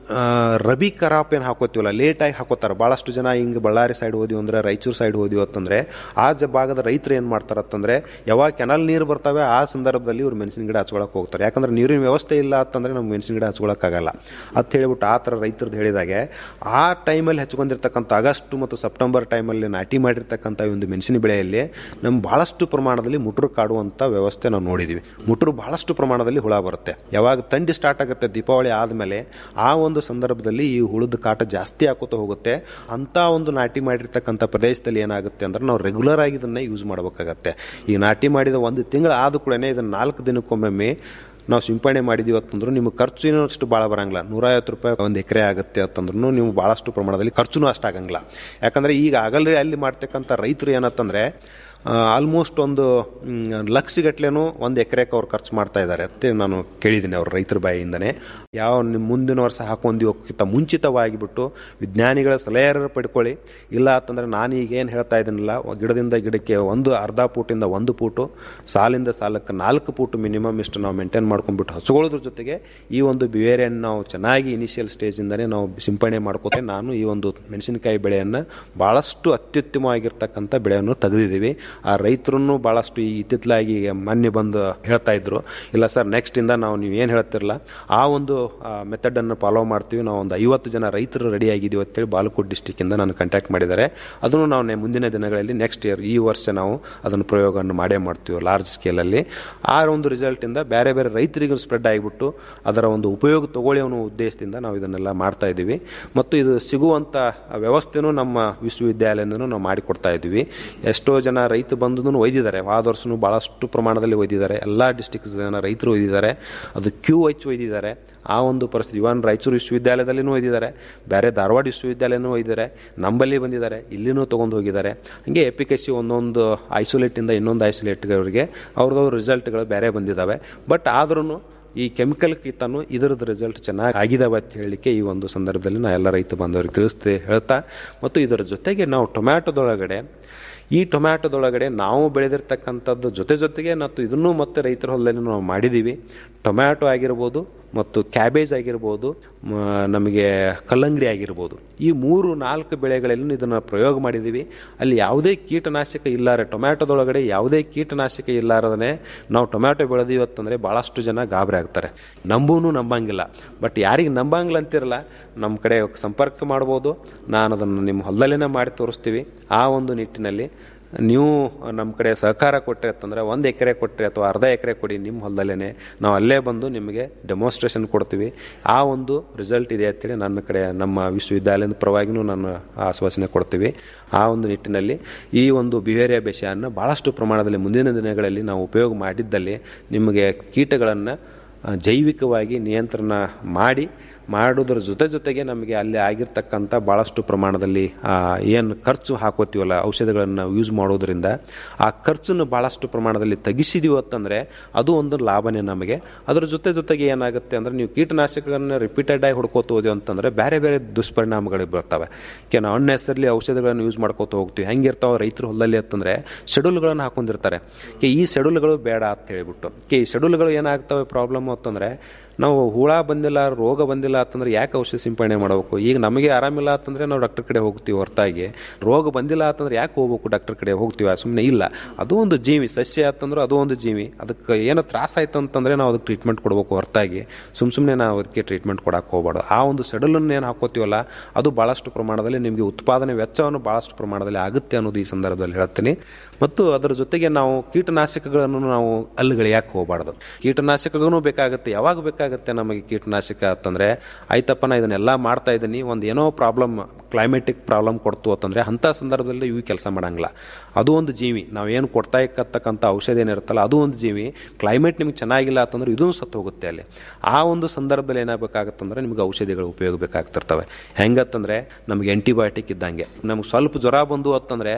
ಆ, ರಬಿ ಕರಾಪ್ ಏನು ಹಾಕೋತೀವಲ್ಲ ಲೇಟಾಗಿ ಹಾಕೋತಾರೆ ಭಾಳಷ್ಟು ಜನ ಹಿಂಗೆ ಬಳ್ಳಾರಿ ಸೈಡ್ ಹೋದಿವಿ ಅಂದ್ರೆ ರಾಯಚೂರು ಸೈಡ್ ಹೋದಿವಿ ಅಂತಂದರೆ ಆ ಜ ಭಾಗದ ರೈತರು ಏನು ಮಾಡ್ತಾರತ್ತಂದ್ರೆ ಯಾವಾಗ ಕೆನಲ್ ನೀರು ಬರ್ತವೆ ಆ ಸಂದರ್ಭದಲ್ಲಿ ಇವ್ರು ಮೆಣಸಿನ ಗಿಡ ಹಚ್ಕೊಳಕ್ಕೆ ಹೋಗ್ತಾರೆ ಯಾಕಂದ್ರೆ ನೀರಿನ ವ್ಯವಸ್ಥೆ ಇಲ್ಲ ಅಂತಂದ್ರೆ ನಮ್ಗೆ ಮೆಣಸಿನ ಗಿಡ ಹಚ್ಕೊಳಕ್ಕಾಗಲ್ಲ ಅಂತ ಹೇಳ್ಬಿಟ್ಟು ಆ ಥರ ರೈತರದ್ದು ಹೇಳಿದಾಗೆ ಆ ಟೈಮಲ್ಲಿ ಹಚ್ಕೊಂಡಿರ್ತಕ್ಕಂಥ ಆಗಸ್ಟ್ ಮತ್ತು ಸೆಪ್ಟೆಂಬರ್ ಟೈಮಲ್ಲಿ ನಾಟಿ ಮಾಡಿರ್ತಕ್ಕಂಥ ಈ ಒಂದು ಮೆಣಸಿನ ಬೆಳೆಯಲ್ಲಿ ನಮ್ಮ ಭಾಳಷ್ಟು ಪ್ರಮಾಣದಲ್ಲಿ ಮುಟ್ರು ಕಾಡುವಂಥ ವ್ಯವಸ್ಥೆ ನಾವು ನೋಡಿದ್ದೀವಿ ಮುಟ್ರು ಭಾಳಷ್ಟು ಪ್ರಮಾಣದಲ್ಲಿ ಹುಳ ಬರುತ್ತೆ ಯಾವಾಗ ತಂಡಿ ಸ್ಟಾರ್ಟ್ ಆಗುತ್ತೆ ದೀಪಾವಳಿ ಆದಮೇಲೆ ಆ ಒಂದು ಸಂದರ್ಭದಲ್ಲಿ ಈ ಹುಳದ ಕಾಟ ಜಾಸ್ತಿ ಆಕೋತಾ ಹೋಗುತ್ತೆ ಅಂತ ಒಂದು ನಾಟಿ ಮಾಡಿರ್ತಕ್ಕಂಥ ಪ್ರದೇಶದಲ್ಲಿ ಏನಾಗುತ್ತೆ ಅಂದ್ರೆ ನಾವು ರೆಗ್ಯುಲರ್ ಆಗಿ ಇದನ್ನ ಯೂಸ್ ಮಾಡಬೇಕಾಗತ್ತೆ ಈ ನಾಟಿ ಮಾಡಿದ ಒಂದು ತಿಂಗಳು ಆದ ಕೂಡ ಇದನ್ನ ನಾಲ್ಕು ದಿನಕ್ಕೊಮ್ಮೆ ನಾವು ಸಿಂಪಡಣೆ ಮಾಡಿದೀವಿ ಅಂತಂದ್ರೂ ನಿಮ್ಗೆ ಖರ್ಚು ಅಷ್ಟು ಭಾಳ ಬರಂಗಿಲ್ಲ ನೂರೈವತ್ತು ರೂಪಾಯಿ ಒಂದು ಎಕರೆ ಆಗುತ್ತೆ ಅಂತಂದ್ರೂ ನೀವು ಭಾಳಷ್ಟು ಪ್ರಮಾಣದಲ್ಲಿ ಖರ್ಚುನೂ ಅಷ್ಟು ಆಗಂಗಿಲ್ಲ ಯಾಕಂದರೆ ಈಗ ಆಗಲ್ರಿ ಅಲ್ಲಿ ಮಾಡ್ತಕ್ಕಂಥ ರೈತರು ಏನತ್ತಂದರೆ ಆಲ್ಮೋಸ್ಟ್ ಒಂದು ಮ್, ಲಕ್ಷಗಟ್ಲೆನೂ ಒಂದು ಎಕರೆಗೆ ಅವ್ರು ಖರ್ಚು ಮಾಡ್ತಾ ಇದ್ದಾರೆ ಅಂತ ನಾನು ಕೇಳಿದ್ದೀನಿ ಅವ್ರ ರೈತರ ಬಾಯಿಯಿಂದನೇ ಯಾವ ನಿಮ್ಮ ಮುಂದಿನ ವರ್ಷ ಹಾಕೊಂಡಿವಕ್ಕಿಂತ ಮುಂಚಿತವಾಗಿಬಿಟ್ಟು ವಿಜ್ಞಾನಿಗಳ ಸಲಹೆ ಪಡ್ಕೊಳ್ಳಿ ಇಲ್ಲ ಅಂತಂದ್ರೆ ನಾನು ಈಗ ಏನು ಹೇಳ್ತಾ ಇದ್ದೀನಲ್ಲ ಗಿಡದಿಂದ ಗಿಡಕ್ಕೆ ಒಂದು ಅರ್ಧ ಫೂಟಿಂದ ಒಂದು ಫೂಟು ಸಾಲಿಂದ ಸಾಲಕ್ಕೆ ನಾಲ್ಕು ಫೂಟ್ ಮಿನಿಮಮ್ ಇಷ್ಟು ನಾವು ಮೇಂಟೈನ್ ಮಾಡ್ಕೊಂಡ್ಬಿಟ್ಟು ಹಚ್ಕೊಳ್ಳೋದ್ರ ಜೊತೆಗೆ ಈ ಒಂದು ಬಿವೇರಿಯನ್ನು ನಾವು ಚೆನ್ನಾಗಿ ಇನಿಷಿಯಲ್ ಸ್ಟೇಜಿಂದನೇ ನಾವು ಸಿಂಪಡಣೆ ಮಾಡ್ಕೋತೆ ನಾನು ಈ ಒಂದು ಮೆಣಸಿನಕಾಯಿ ಬೆಳೆಯನ್ನು ಭಾಳಷ್ಟು ಅತ್ಯುತ್ತಮವಾಗಿರ್ತಕ್ಕಂಥ ಬೆಳೆಯನ್ನು ತೆಗೆದಿದ್ದೀವಿ ಆ ರೈತರನ್ನು ಭಾಳಷ್ಟು ಈ ಇತ್ತಿತ್ತಲಾಗಿ ಮೊನ್ನೆ ಬಂದು ಹೇಳ್ತಾ ಇದ್ರು ಇಲ್ಲ ಸರ್ ನೆಕ್ಸ್ಟ್ ಇಂದ ನಾವು ನೀವು ಏನು ಹೇಳ್ತಿರಲ್ಲ ಆ ಒಂದು ಮೆಥಡನ್ನು ಫಾಲೋ ಮಾಡ್ತೀವಿ ನಾವು ಒಂದು ಐವತ್ತು ಜನ ರೈತರು ರೆಡಿ ಆಗಿದ್ದೀವಿ ಅಂತೇಳಿ ಬಾಲಕೋಟ್ ಡಿಸ್ಟಿಕ್ಕಿಂದ ನಾನು ಕಾಂಟ್ಯಾಕ್ಟ್ ಮಾಡಿದ್ದಾರೆ ಅದನ್ನು ನಾವು ನೆ- ಮುಂದಿನ ದಿನಗಳಲ್ಲಿ ನೆಕ್ಸ್ಟ್ ಇಯರ್ ಈ ವರ್ಷ ನಾವು ಅದನ್ನು ಪ್ರಯೋಗವನ್ನು ಮಾಡೇ ಮಾಡ್ತೀವಿ ಲಾರ್ಜ್ ಸ್ಕೇಲಲ್ಲಿ ಆ ಒಂದು ರಿಸಲ್ಟಿಂದ ಬೇರೆ ಬೇರೆ ರೈತರಿಗೂ ಸ್ಪ್ರೆಡ್ ಆಗಿಬಿಟ್ಟು ಅದರ ಒಂದು ಉಪಯೋಗ ತಗೊಳ್ಳಿ ಅನ್ನೋ ಉದ್ದೇಶದಿಂದ ನಾವು ಇದನ್ನೆಲ್ಲ ಮಾಡ್ತಾ ಇದ್ದೀವಿ ಮತ್ತು ಇದು ಸಿಗುವಂಥ ವ್ಯವಸ್ಥೆನೂ ನಮ್ಮ ವಿಶ್ವವಿದ್ಯಾಲಯದಿಂದನೂ ನಾವು ಮಾಡಿಕೊಡ್ತಾ ಇದ್ದೀವಿ ಎಷ್ಟೋ ಜನ ರೈತ ಬಂಧುನು ಒಯ್ದಿದ್ದಾರೆ ಹೋದ ವರ್ಷನೂ ಭಾಳಷ್ಟು ಪ್ರಮಾಣದಲ್ಲಿ ಒಯ್ದಿದ್ದಾರೆ ಎಲ್ಲ ಡಿಸ್ಟಿಕ್ ಜನ ರೈತರು ಒಯ್ದಿದ್ದಾರೆ ಅದು ಕ್ಯೂ ಎಚ್ ಒಯ್ದಿದ್ದಾರೆ ಆ ಒಂದು ಪರಿಸ್ಥಿತಿ ಇವನ್ ರಾಯಚೂರು ವಿಶ್ವವಿದ್ಯಾಲಯದಲ್ಲಿನೂ ಒಯ್ದಿದ್ದಾರೆ ಬೇರೆ ಧಾರವಾಡ ವಿಶ್ವವಿದ್ಯಾಲಯನೂ ಒಯ್ದಿದ್ದಾರೆ ನಂಬಲ್ಲಿ ಬಂದಿದ್ದಾರೆ ಇಲ್ಲಿನೂ ತೊಗೊಂಡು ಹೋಗಿದ್ದಾರೆ ಹಾಗೆ ಎಪಿಕಸಿ ಒಂದೊಂದು ಐಸೋಲೇಟಿಂದ ಇನ್ನೊಂದು ಐಸೋಲೇಟ್ಗಳಿಗೆ ಅವ್ರದ್ದು ರಿಸಲ್ಟ್ಗಳು ಬೇರೆ ಬಂದಿದ್ದಾವೆ ಬಟ್ ಆದ್ರೂ ಈ ಕೆಮಿಕಲ್ಗಿಂತನೂ ಇದರದ್ದು ರಿಸಲ್ಟ್ ಚೆನ್ನಾಗಿ ಆಗಿದಾವೆ ಅಂತ ಹೇಳಲಿಕ್ಕೆ ಈ ಒಂದು ಸಂದರ್ಭದಲ್ಲಿ ನಾ ಎಲ್ಲ ರೈತ ಬಾಂಧವರಿಗೆ ತಿಳಿಸ್ತೆ ಹೇಳ್ತಾ ಮತ್ತು ಇದರ ಜೊತೆಗೆ ನಾವು ಟೊಮ್ಯಾಟೊದೊಳಗಡೆ ಈ ಟೊಮ್ಯಾಟೊದೊಳಗಡೆ ನಾವು ಬೆಳೆದಿರ್ತಕ್ಕಂಥದ್ದು ಜೊತೆ ಜೊತೆಗೆ ಮತ್ತು ಇದನ್ನು ಮತ್ತೆ ರೈತರ ಹೊಲದಲ್ಲಿ ನಾವು ಮಾಡಿದ್ದೀವಿ ಟೊಮ್ಯಾಟೊ ಆಗಿರ್ಬೋದು ಮತ್ತು ಕ್ಯಾಬೇಜ್ ಆಗಿರ್ಬೋದು ಮ, ನಮಗೆ ಕಲ್ಲಂಗಡಿ ಆಗಿರ್ಬೋದು ಈ ಮೂರು ನಾಲ್ಕು ಬೆಳೆಗಳಲ್ಲಿ ಇದನ್ನು ಪ್ರಯೋಗ ಮಾಡಿದ್ದೀವಿ ಅಲ್ಲಿ ಯಾವುದೇ ಕೀಟನಾಶಕ ಇಲ್ಲಾರೆ ಟೊಮ್ಯಾಟೊದೊಳಗಡೆ ಯಾವುದೇ ಕೀಟನಾಶಕ ಇಲ್ಲಾರದೇ ನಾವು ಟೊಮ್ಯಾಟೊ ಬೆಳೆದೀವಿ ಅಂತಂದರೆ ಭಾಳಷ್ಟು ಜನ ಗಾಬರಿ ಆಗ್ತಾರೆ ನಂಬೂನು ನಂಬಂಗಿಲ್ಲ ಬಟ್ ಯಾರಿಗೆ ನಂಬಂಗಿಲ್ಲ ಅಂತಿರಲ್ಲ ನಮ್ಮ ಕಡೆ ಸಂಪರ್ಕ ಮಾಡ್ಬೋದು ನಾನು ಅದನ್ನು ನಿಮ್ಮ ಹೊಲದಲ್ಲೇ ಮಾಡಿ ತೋರಿಸ್ತೀವಿ ಆ ಒಂದು ನಿಟ್ಟಿನಲ್ಲಿ ನೀವು ನಮ್ಮ ಕಡೆ ಸಹಕಾರ ಕೊಟ್ಟರೆ ಅಂತಂದ್ರೆ ಒಂದು ಎಕರೆ ಕೊಟ್ಟರೆ ಅಥವಾ ಅರ್ಧ ಎಕರೆ ಕೊಡಿ ನಿಮ್ಮ ಹೊಲದಲ್ಲೇ ನಾವು ಅಲ್ಲೇ ಬಂದು ನಿಮಗೆ ಡೆಮೋನ್ಸ್ಟ್ರೇಷನ್ ಕೊಡ್ತೀವಿ ಆ ಒಂದು ರಿಸಲ್ಟ್ ಇದೆ ಅಂತೇಳಿ ನನ್ನ ಕಡೆ ನಮ್ಮ ವಿಶ್ವವಿದ್ಯಾಲಯದ ಪರವಾಗಿನೂ ನಾನು ಆಶ್ವಾಸನೆ ಕೊಡ್ತೀವಿ ಆ ಒಂದು ನಿಟ್ಟಿನಲ್ಲಿ ಈ ಒಂದು ಬಿವೇರಿಯಾ ಬೆಷೆಯನ್ನು ಭಾಳಷ್ಟು ಪ್ರಮಾಣದಲ್ಲಿ ಮುಂದಿನ ದಿನಗಳಲ್ಲಿ ನಾವು ಉಪಯೋಗ ಮಾಡಿದ್ದಲ್ಲಿ ನಿಮಗೆ ಕೀಟಗಳನ್ನು ಆ, ಜೈವಿಕವಾಗಿ ನಿಯಂತ್ರಣ ಮಾಡಿ ಮಾಡೋದ್ರ ಜೊತೆ ಜೊತೆಗೆ ನಮಗೆ ಅಲ್ಲಿ ಆಗಿರ್ತಕ್ಕಂಥ ಭಾಳಷ್ಟು ಪ್ರಮಾಣದಲ್ಲಿ ಏನು ಖರ್ಚು ಹಾಕೋತೀವಲ್ಲ ಔಷಧಿಗಳನ್ನು ನಾವು ಯೂಸ್ ಮಾಡೋದ್ರಿಂದ ಆ ಖರ್ಚನ್ನು ಭಾಳಷ್ಟು ಪ್ರಮಾಣದಲ್ಲಿ ತಗ್ಗಿಸಿದೀವಿ ಅಂತಂದರೆ ಅದು ಒಂದು ಲಾಭನೇ ನಮಗೆ ಅದರ ಜೊತೆ ಜೊತೆಗೆ ಏನಾಗುತ್ತೆ ಅಂದರೆ ನೀವು ಕೀಟನಾಶಕಗಳನ್ನು ರಿಪೀಟೆಡ್ ಆಗಿ ಹೊಡ್ಕೋತ ಹೋದ್ವಿ ಅಂತಂದರೆ ಬೇರೆ ಬೇರೆ ದುಷ್ಪರಿಣಾಮಗಳು ಬರ್ತವೆ ಕೆ ನಾವು ಅನ್ನೆಸರ್ಲಿ ಔಷಧಿಗಳನ್ನು ಯೂಸ್ ಮಾಡ್ಕೋತ ಹೋಗ್ತೀವಿ ಹೆಂಗಿರ್ತಾವೆ ರೈತರು ಹೊಲದಲ್ಲಿ ಅಂತಂದರೆ ಶೆಡ್ಯೂಲ್ಗಳನ್ನು ಹಾಕೊಂಡಿರ್ತಾರೆ ಕೆ ಈ ಶೆಡ್ಯೂಲ್ಗಳು ಬೇಡ ಅಂತ ಹೇಳಿಬಿಟ್ಟು ಕೆ ಈ ಶೆಡ್ಯೂಲ್ಗಳು ಏನಾಗ್ತವೆ ಪ್ರಾಬ್ಲಮ್ ಅಂತಂದರೆ ನಾವು ಹುಳ ಬಂದಿಲ್ಲ ರೋಗ ಬಂದಿಲ್ಲ ಅಂತಂದ್ರೆ ಯಾಕೆ ಔಷಧಿ ಸಿಂಪಡಣೆ ಮಾಡಬೇಕು ಈಗ ನಮಗೆ ಆರಾಮಿಲ್ಲ ಅಂತಂದ್ರೆ ನಾವು ಡಾಕ್ಟರ್ ಕಡೆ ಹೋಗ್ತೀವಿ ಹೊರತಾಗಿ ರೋಗ ಬಂದಿಲ್ಲ ಅಂತಂದ್ರೆ ಯಾಕೆ ಹೋಗ್ಬೇಕು ಡಾಕ್ಟರ್ ಕಡೆ ಹೋಗ್ತೀವಿ ಸುಮ್ಮನೆ ಇಲ್ಲ ಅದು ಒಂದು ಜೀವಿ ಸಸ್ಯ ಅಂತಂದ್ರೆ ಅದು ಒಂದು ಜೀವಿ ಅದಕ್ಕೆ ಏನೋ ತ್ರಾಸ ಆಯ್ತು ಅಂತಂದ್ರೆ ನಾವು ಅದಕ್ಕೆ ಟ್ರೀಟ್ಮೆಂಟ್ ಕೊಡಬೇಕು ಹೊರತಾಗಿ ಸುಮ್ ಸುಮ್ಮನೆ ನಾವು ಅದಕ್ಕೆ ಟ್ರೀಟ್ಮೆಂಟ್ ಕೊಡಕ್ಕೆ ಹೋಗ್ಬಾರ್ದು ಆ ಒಂದು ಸೆಡಲನ್ನು ಏನು ಹಾಕೋತೀವಲ್ಲ ಅದು ಭಾಳಷ್ಟು ಪ್ರಮಾಣದಲ್ಲಿ ನಿಮಗೆ ಉತ್ಪಾದನೆ ವೆಚ್ಚವನ್ನು ಭಾಳಷ್ಟು ಪ್ರಮಾಣದಲ್ಲಿ ಆಗುತ್ತೆ ಅನ್ನೋದು ಈ ಸಂದರ್ಭದಲ್ಲಿ ಹೇಳ್ತೀನಿ ಮತ್ತು ಅದರ ಜೊತೆಗೆ ನಾವು ಕೀಟನಾಶಕಗಳನ್ನು ನಾವು ಅಲ್ಲುಗಳಿಯಾಕೆ ಹೋಗಬಾರ್ದು ಕೀಟನಾಶಕಗಳು ಬೇಕಾಗುತ್ತೆ ಯಾವಾಗ ಬೇಕಾಗುತ್ತೆ ನಮಗೆ ಕೀಟನಾಶಕ ಅಂತಂದ್ರೆ ಆಯ್ತಪ್ಪ ನಾ ಇದನ್ನೆಲ್ಲ ಮಾಡ್ತಾ ಇದ್ದೀನಿ ಒಂದು ಏನೋ ಪ್ರಾಬ್ಲಮ್ ಕ್ಲೈಮೆಟಿಕ್ ಪ್ರಾಬ್ಲಮ್ ಕೊಡ್ತು ಅಂತಂದ್ರೆ ಅಂಥ ಸಂದರ್ಭದಲ್ಲಿ ಇವು ಕೆಲಸ ಮಾಡಂಗಿಲ್ಲ ಅದು ಒಂದು ಜೀವಿ ನಾವೇನು ಕೊಡ್ತಾ ಇಕ್ಕತಕ್ಕಂಥ ಔಷಧಿ ಏನಿರುತ್ತಲ್ಲ ಅದು ಒಂದು ಜೀವಿ ಕ್ಲೈಮೇಟ್ ನಿಮ್ಗೆ ಚೆನ್ನಾಗಿಲ್ಲ ಅಂತಂದ್ರೆ ಇದೂ ಸತ್ತು ಹೋಗುತ್ತೆ ಅಲ್ಲಿ ಆ ಒಂದು ಸಂದರ್ಭದಲ್ಲಿ ಏನಾಗಬೇಕಾಗತ್ತಂದ್ರೆ ನಿಮ್ಗೆ ಔಷಧಿಗಳು ಉಪಯೋಗ ಬೇಕಾಗ್ತಿರ್ತವೆ ಹೆಂಗತ್ತಂದ್ರೆ ನಮಗೆ ಆಂಟಿಬಯೋಟಿಕ್ ಇದ್ದಂಗೆ ನಮ್ಗೆ ಸ್ವಲ್ಪ ಜ್ವರ ಬಂದು ಅಂತಂದ್ರೆ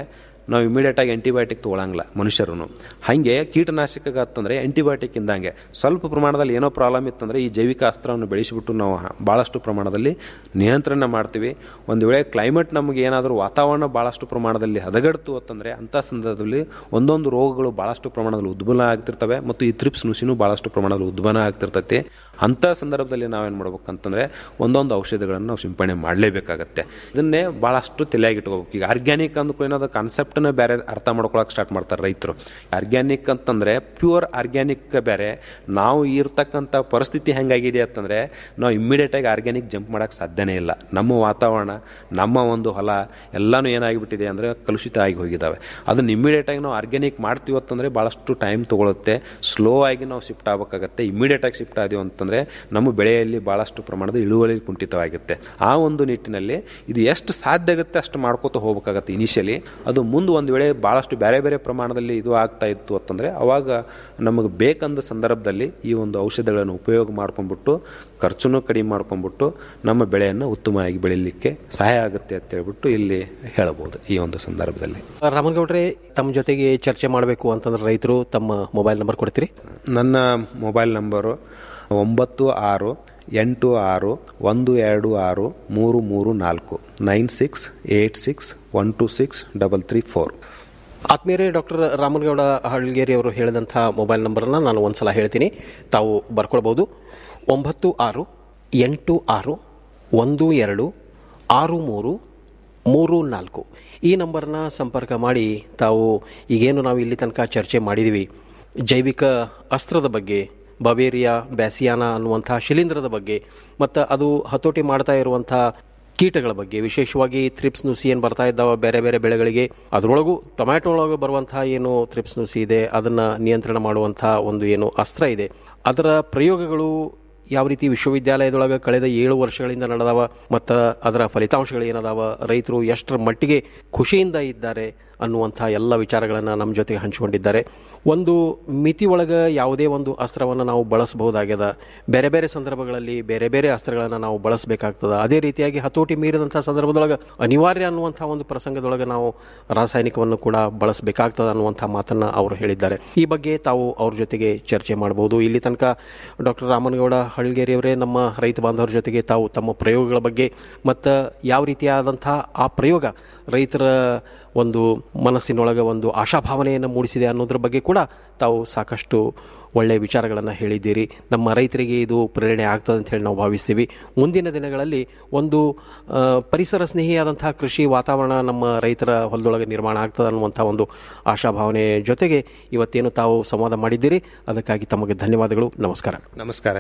ನಾವು ಇಮಿಡಿಯೇಟಾಗಿ ಆಂಟಿಬಯೋಟಿಕ್ ತೊಗೊಳಂಗಿಲ್ಲ ಮನುಷ್ಯರು ಹಾಗೆ ಕೀಟನಾಶಕ ಅಂತಂದರೆ ಆಂಟಿಬಯೋಟಿಕ್ ಇಂದಂಗೆ ಸ್ವಲ್ಪ ಪ್ರಮಾಣದಲ್ಲಿ ಏನೋ ಪ್ರಾಬ್ಲಮ್ ಇತ್ತಂದರೆ ಈ ಜೈವಿಕ ಅಸ್ತ್ರವನ್ನು ಬೆಳೆಸಿಬಿಟ್ಟು ನಾವು ಭಾಳಷ್ಟು ಪ್ರಮಾಣದಲ್ಲಿ ನಿಯಂತ್ರಣ ಮಾಡ್ತೀವಿ ಒಂದು ವೇಳೆ ಕ್ಲೈಮೇಟ್ ನಮಗೆ ಏನಾದರೂ ವಾತಾವರಣ ಭಾಳಷ್ಟು ಪ್ರಮಾಣದಲ್ಲಿ ಹದಗೆಡ್ತು ಅಂತಂದರೆ ಅಂಥ ಸಂದರ್ಭದಲ್ಲಿ ಒಂದೊಂದು ರೋಗಗಳು ಭಾಳಷ್ಟು ಪ್ರಮಾಣದಲ್ಲಿ ಉದ್ಭವನ ಆಗ್ತಿರ್ತವೆ ಮತ್ತು ಈ ತ್ರಿಪ್ಸ್ ನುಸಿನೂ ಭಾಳಷ್ಟು ಪ್ರಮಾಣದಲ್ಲಿ ಉದ್ಭವನ ಆಗ್ತಿರ್ತೈತಿ ಅಂಥ ಸಂದರ್ಭದಲ್ಲಿ ನಾವೇನು ಮಾಡ್ಬೇಕಂತಂದರೆ ಒಂದೊಂದು ಔಷಧಿಗಳನ್ನು ನಾವು ಸಿಂಪಡಣೆ ಮಾಡಲೇಬೇಕಾಗತ್ತೆ ಇದನ್ನೇ ಭಾಳಷ್ಟು ತಲೆಯಾಗಿ ಇಟ್ಕೋಬೇಕು ಈಗ ಆರ್ಗ್ಯಾನಿಕ್ ಅಂದ್ಕೊಳ್ಳಿ ಏನೋ ಕಾನ್ಸೆಪ್ಟನ್ನ ಬೇರೆ ಅರ್ಥ ಮಾಡ್ಕೊಳಕ್ಕೆ ಸ್ಟಾರ್ಟ್ ಮಾಡ್ತಾರೆ ರೈತರು ಆರ್ಗ್ಯಾನಿಕ್ ಅಂತಂದರೆ ಪ್ಯೂರ್ ಆರ್ಗ್ಯಾನಿಕ್ ಬೇರೆ ನಾವು ಇರ್ತಕ್ಕಂಥ ಪರಿಸ್ಥಿತಿ ಹೆಂಗಾಗಿದೆ ಅಂತಂದರೆ ನಾವು ಇಮ್ಮಿಡಿಯೇಟಾಗಿ ಆರ್ಗ್ಯಾನಿಕ್ ಜಂಪ್ ಮಾಡೋಕ್ಕೆ ಸಾಧ್ಯನೇ ಇಲ್ಲ ನಮ್ಮ ವಾತಾವರಣ ನಮ್ಮ ಒಂದು ಹೊಲ ಎಲ್ಲನೂ ಏನಾಗಿಬಿಟ್ಟಿದೆ ಅಂದರೆ ಕಲುಷಿತ ಆಗಿ ಹೋಗಿದ್ದಾವೆ ಅದನ್ನು ಇಮ್ಮಿಡಿಯೇಟಾಗಿ ನಾವು ಆರ್ಗ್ಯಾನಿಕ್ ಮಾಡ್ತೀವಿ ಅಂತಂದರೆ ಭಾಳಷ್ಟು ಟೈಮ್ ತೊಗೊಳುತ್ತೆ ಸ್ಲೋ ಆಗಿ ನಾವು ಶಿಫ್ಟ್ ಆಗಬೇಕಾಗತ್ತೆ ಇಮ್ಮಿಡಿಯೇಟಾಗಿ ಶಿಫ್ಟ್ ಆದೀವಿ ಅಂತಂದರೆ ನಮ್ಮ ಬೆಳೆಯಲ್ಲಿ ಭಾಳಷ್ಟು ಪ್ರಮಾಣದ ಇಳುವರಿ ಕುಂಠಿತವಾಗುತ್ತೆ ಆ ಒಂದು ನಿಟ್ಟಿನಲ್ಲಿ ಇದು ಎಷ್ಟು ಸಾಧ್ಯ ಆಗುತ್ತೆ ಅಷ್ಟು ಮಾಡ್ಕೋತ ಹೋಗ್ಬೇಕಾಗತ್ತೆ ಇನಿಷಿಯಲಿ ಅದು ಮುಂದೆ ಒಂದು ವೇಳೆ ಭಾಳಷ್ಟು ಬೇರೆ ಬೇರೆ ಪ್ರಮಾಣದಲ್ಲಿ ಇದು ಆಗ್ತಾ ಇತ್ತು ಅಂತಂದರೆ ಅವಾಗ ನಮಗೆ ಬೇಕಂದ ಸಂದರ್ಭದಲ್ಲಿ ಈ ಒಂದು ಔಷಧಿಗಳನ್ನು ಉಪಯೋಗ ಮಾಡ್ಕೊಂಡ್ಬಿಟ್ಟು ಖರ್ಚುನೂ ಕಡಿಮೆ ಮಾಡ್ಕೊಂಡ್ಬಿಟ್ಟು ನಮ್ಮ ಬೆಳೆಯನ್ನು ಉತ್ತಮವಾಗಿ ಬೆಳೀಲಿಕ್ಕೆ ಸಹಾಯ ಆಗುತ್ತೆ ಅಂತ ಹೇಳ್ಬಿಟ್ಟು ಇಲ್ಲಿ ಹೇಳಬಹುದು ಈ ಒಂದು ಸಂದರ್ಭದಲ್ಲಿ
ರಾಮನಗೌಡ್ರೆ ತಮ್ಮ ಜೊತೆಗೆ ಚರ್ಚೆ ಮಾಡಬೇಕು ಅಂತಂದ್ರೆ ರೈತರು ತಮ್ಮ ಮೊಬೈಲ್ ನಂಬರ್ ಕೊಡ್ತೀರಿ
ನನ್ನ ಮೊಬೈಲ್ ನಂಬರು ಒಂಬತ್ತು ಆರು ಎಂಟು ಆರು ಒಂದು ಎರಡು ಆರು ಮೂರು ಮೂರು ನಾಲ್ಕು nine six eight six one two six double three four
ಆತ್ಮೀಯರೇ ಡಾಕ್ಟರ್ ರಾಮನಗೌಡ ಹಳ್ಗೇರಿ ಅವರು ಹೇಳಿದಂಥ ಮೊಬೈಲ್ ನಂಬರನ್ನು ನಾನು ಒಂದ್ಸಲ ಹೇಳ್ತೀನಿ ತಾವು ಬರ್ಕೊಳ್ಬೋದು ಒಂಬತ್ತು ಆರು ಎಂಟು ಆರು ಒಂದು ಎರಡು ಆರು ಮೂರು ಮೂರು ನಾಲ್ಕು ಈ ನಂಬರ್ನ ಸಂಪರ್ಕ ಮಾಡಿ ತಾವು ಈಗೇನು ನಾವು ಇಲ್ಲಿ ತನಕ ಚರ್ಚೆ ಮಾಡಿದ್ದೀವಿ ಜೈವಿಕ ಅಸ್ತ್ರದ ಬಗ್ಗೆ ಬವೇರಿಯಾ ಬ್ಯಾಸಿಯಾನ ಅನ್ನುವಂಥ ಶಿಲೀಂಧ್ರದ ಬಗ್ಗೆ ಮತ್ತು ಅದು ಹತೋಟಿ ಮಾಡ್ತಾ ಇರುವಂಥ ಕೀಟಗಳ ಬಗ್ಗೆ ವಿಶೇಷವಾಗಿ ಥ್ರಿಪ್ಸ್ ನುಸಿ ಏನು ಬರ್ತಾ ಇದ್ದಾವ ಬೇರೆ ಬೇರೆ ಬೆಳೆಗಳಿಗೆ ಅದರೊಳಗೂ ಟೊಮ್ಯಾಟೊ ಒಳಗೆ ಬರುವಂತಹ ಏನು ಥ್ರಿಪ್ಸ್ ನುಸಿ ಇದೆ ಅದನ್ನು ನಿಯಂತ್ರಣ ಮಾಡುವಂಥ ಒಂದು ಏನು ಅಸ್ತ್ರ ಇದೆ ಅದರ ಪ್ರಯೋಗಗಳು ಯಾವ ರೀತಿ ವಿಶ್ವವಿದ್ಯಾಲಯದೊಳಗೆ ಕಳೆದ ಏಳು ವರ್ಷಗಳಿಂದ ನಡೆದವ ಮತ್ತು ಅದರ ಫಲಿತಾಂಶಗಳು ಏನದಾವ ರೈತರು ಎಷ್ಟರ ಮಟ್ಟಿಗೆ ಖುಷಿಯಿಂದ ಇದ್ದಾರೆ ಅನ್ನುವಂಥ ಎಲ್ಲ ವಿಚಾರಗಳನ್ನು ನಮ್ಮ ಜೊತೆಗೆ ಹಂಚಿಕೊಂಡಿದ್ದಾರೆ ಒಂದು ಮಿತಿ ಒಳಗೆ ಯಾವುದೇ ಒಂದು ಅಸ್ತ್ರವನ್ನು ನಾವು ಬಳಸಬಹುದಾಗ್ಯದ ಬೇರೆ ಬೇರೆ ಸಂದರ್ಭಗಳಲ್ಲಿ ಬೇರೆ ಬೇರೆ ಅಸ್ತ್ರಗಳನ್ನು ನಾವು ಬಳಸಬೇಕಾಗ್ತದೆ ಅದೇ ರೀತಿಯಾಗಿ ಹತೋಟಿ ಮೀರಿದಂಥ ಸಂದರ್ಭದೊಳಗೆ ಅನಿವಾರ್ಯ ಅನ್ನುವಂಥ ಒಂದು ಪ್ರಸಂಗದೊಳಗೆ ನಾವು ರಾಸಾಯನಿಕವನ್ನು ಕೂಡ ಬಳಸಬೇಕಾಗ್ತದೆ ಅನ್ನುವಂಥ ಮಾತನ್ನು ಅವರು ಹೇಳಿದ್ದಾರೆ ಈ ಬಗ್ಗೆ ತಾವು ಅವ್ರ ಜೊತೆಗೆ ಚರ್ಚೆ ಮಾಡಬಹುದು ಇಲ್ಲಿ ತನಕ ಡಾಕ್ಟರ್ ರಾಮನಗೌಡ ಹಳ್ಗೇರಿಯವರೇ ನಮ್ಮ ರೈತ ಬಾಂಧವರ ಜೊತೆಗೆ ತಾವು ತಮ್ಮ ಪ್ರಯೋಗಗಳ ಬಗ್ಗೆ ಮತ್ತು ಯಾವ ರೀತಿಯಾದಂಥ ಆ ಪ್ರಯೋಗ ರೈತರ ಒಂದು ಮನಸ್ಸಿನೊಳಗೆ ಒಂದು ಆಶಾಭಾವನೆಯನ್ನು ಮೂಡಿಸಿದೆ ಅನ್ನೋದ್ರ ಬಗ್ಗೆ ಕೂಡ ತಾವು ಸಾಕಷ್ಟು ಒಳ್ಳೆಯ ವಿಚಾರಗಳನ್ನು ಹೇಳಿದ್ದೀರಿ ನಮ್ಮ ರೈತರಿಗೆ ಇದು ಪ್ರೇರಣೆ ಆಗ್ತದೆ ಅಂತ ಹೇಳಿ ನಾವು ಭಾವಿಸ್ತೀವಿ ಮುಂದಿನ ದಿನಗಳಲ್ಲಿ ಒಂದು ಆ, ಪರಿಸರ ಸ್ನೇಹಿಯಾದಂತಹ ಕೃಷಿ ವಾತಾವರಣ ನಮ್ಮ ರೈತರ ಹೊಲದೊಳಗೆ ನಿರ್ಮಾಣ ಆಗ್ತದೆ ಅನ್ನುವಂಥ ಒಂದು ಆಶಾಭಾವನೆ ಜೊತೆಗೆ ಇವತ್ತೇನು ತಾವು ಸಂವಾದ ಮಾಡಿದ್ದೀರಿ ಅದಕ್ಕಾಗಿ ತಮಗೆ ಧನ್ಯವಾದಗಳು ನಮಸ್ಕಾರ
ನಮಸ್ಕಾರ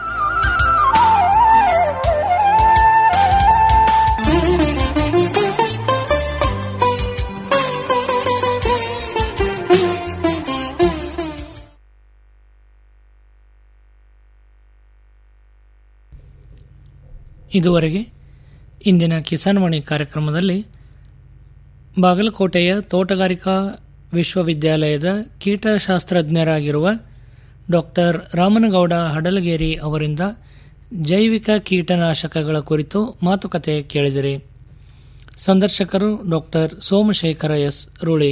ಇದುವರೆಗೆ ಇಂದಿನ ಕಿಸಾನ್ವಾಣಿ ಕಾರ್ಯಕ್ರಮದಲ್ಲಿ ಬಾಗಲಕೋಟೆಯ ತೋಟಗಾರಿಕಾ ವಿಶ್ವವಿದ್ಯಾಲಯದ ಕೀಟಶಾಸ್ತ್ರಜ್ಞರಾಗಿರುವ ಡಾಕ್ಟರ್ ರಾಮನಗೌಡ ಹಡಲಗೇರಿ ಅವರಿಂದ ಜೈವಿಕ ಕೀಟನಾಶಕಗಳ ಕುರಿತು ಮಾತುಕತೆ ಕೇಳಿದಿರಿ ಸಂದರ್ಶಕರು ಡಾಕ್ಟರ್ ಸೋಮಶೇಖರ ಎಸ್ ರೂಳಿ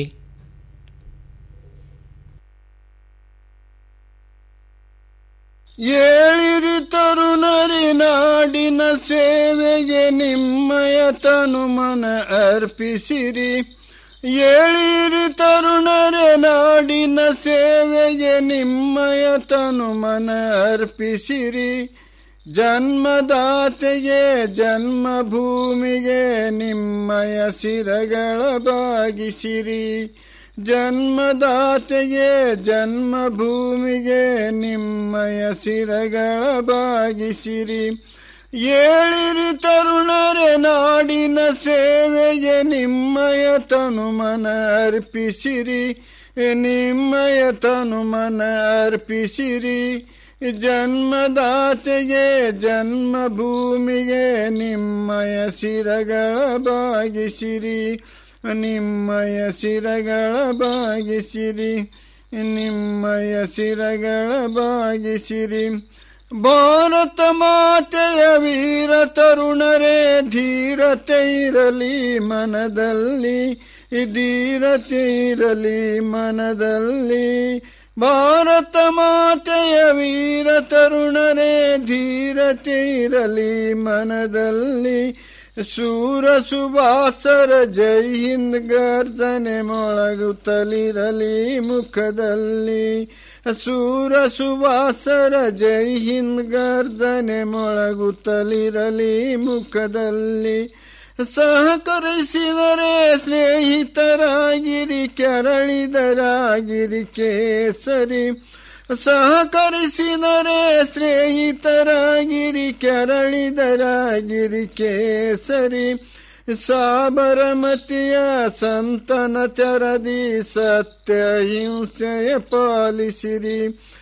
ಏಳಿರಿ ತರುಣರಿ ನಾಡಿನ ಸೇವೆಗೆ ನಿಮ್ಮಯ ತನು ಮನ ಅರ್ಪಿಸಿರಿ ಏಳಿರಿ ತರುಣರೆ ನಾಡಿನ ಸೇವೆಗೆ ನಿಮ್ಮಯ ತನು ಮನ ಅರ್ಪಿಸಿರಿ ಜನ್ಮದಾತೆಗೆ ಜನ್ಮಭೂಮಿಗೆ ನಿಮ್ಮಯ ಸಿರಗಳ ಬಾಗಿಸಿರಿ ಜನ್ಮದಾತೆಗೆ ಜನ್ಮಭೂಮಿಗೆ ನಿಮ್ಮಯ ಸಿರಗಳ ಬಾಗಿಸಿರಿ ಏಳಿರಿ ತರುಣರೆ ನಾಡಿನ ಸೇವೆಗೆ ನಿಮ್ಮಯ ತನುಮನ ಅರ್ಪಿಸಿರಿ ನಿಮ್ಮಯ ತನುಮನ ಅರ್ಪಿಸಿರಿ ಜನ್ಮದಾತೆಗೆ ಜನ್ಮಭೂಮಿಗೆ ನಿಮ್ಮಯ ಸಿರಗಳ ಬಾಗಿಸಿರಿ ನಿಮ್ಮಯ ಸಿರಗಳ ಬಾಗಿಸಿರಿ ನಿಮ್ಮಯ ಸಿರಗಳ ಬಾಗಿಸಿರಿ ಭಾರತ ಮಾತೆಯ ವೀರ ತರುಣರೇ ಧೀರತೆ ಇರಲಿ ಮನದಲ್ಲಿ ಧೀರತೆ ಇರಲಿ ಮನದಲ್ಲಿ ಭಾರತ ಮಾತೆಯ ವೀರ ತರುಣರೇ ಧೀರತೆ ಇರಲಿ ಮನದಲ್ಲಿ ಸೂರ ಸುಭಾಸರ ಜೈ ಹಿಂದ್ ಗರ್ಜನೆ ಮೊಳಗುತ್ತಲಿರಲಿ ಮುಖದಲ್ಲಿ ಸೂರ ಸುಭಾಸರ ಜೈ ಹಿಂದ್ ಗರ್ಜನೆ ಮೊಳಗುತ್ತಲಿರಲಿ ಮುಖದಲ್ಲಿ ಸಹಕರಿಸಿದರೆ ಸ್ನೇಹಿತರಾಗಿರಿ ಕೆರಳಿದರಾಗಿರಿ ಕೇಸರಿ ಸಹಕರಿಸಿದರೆ ಸ್ನೇಹಿತರಾಗಿರಿ ಕೆರಳಿದರಾಗಿರಿ ಕೇಸರಿ ಸಾಬರಮತಿಯ ಸಂತನ ತೆರದಿ ಸತ್ಯ ಹಿಂಸೆಯ ಪಾಲಿಸಿರಿ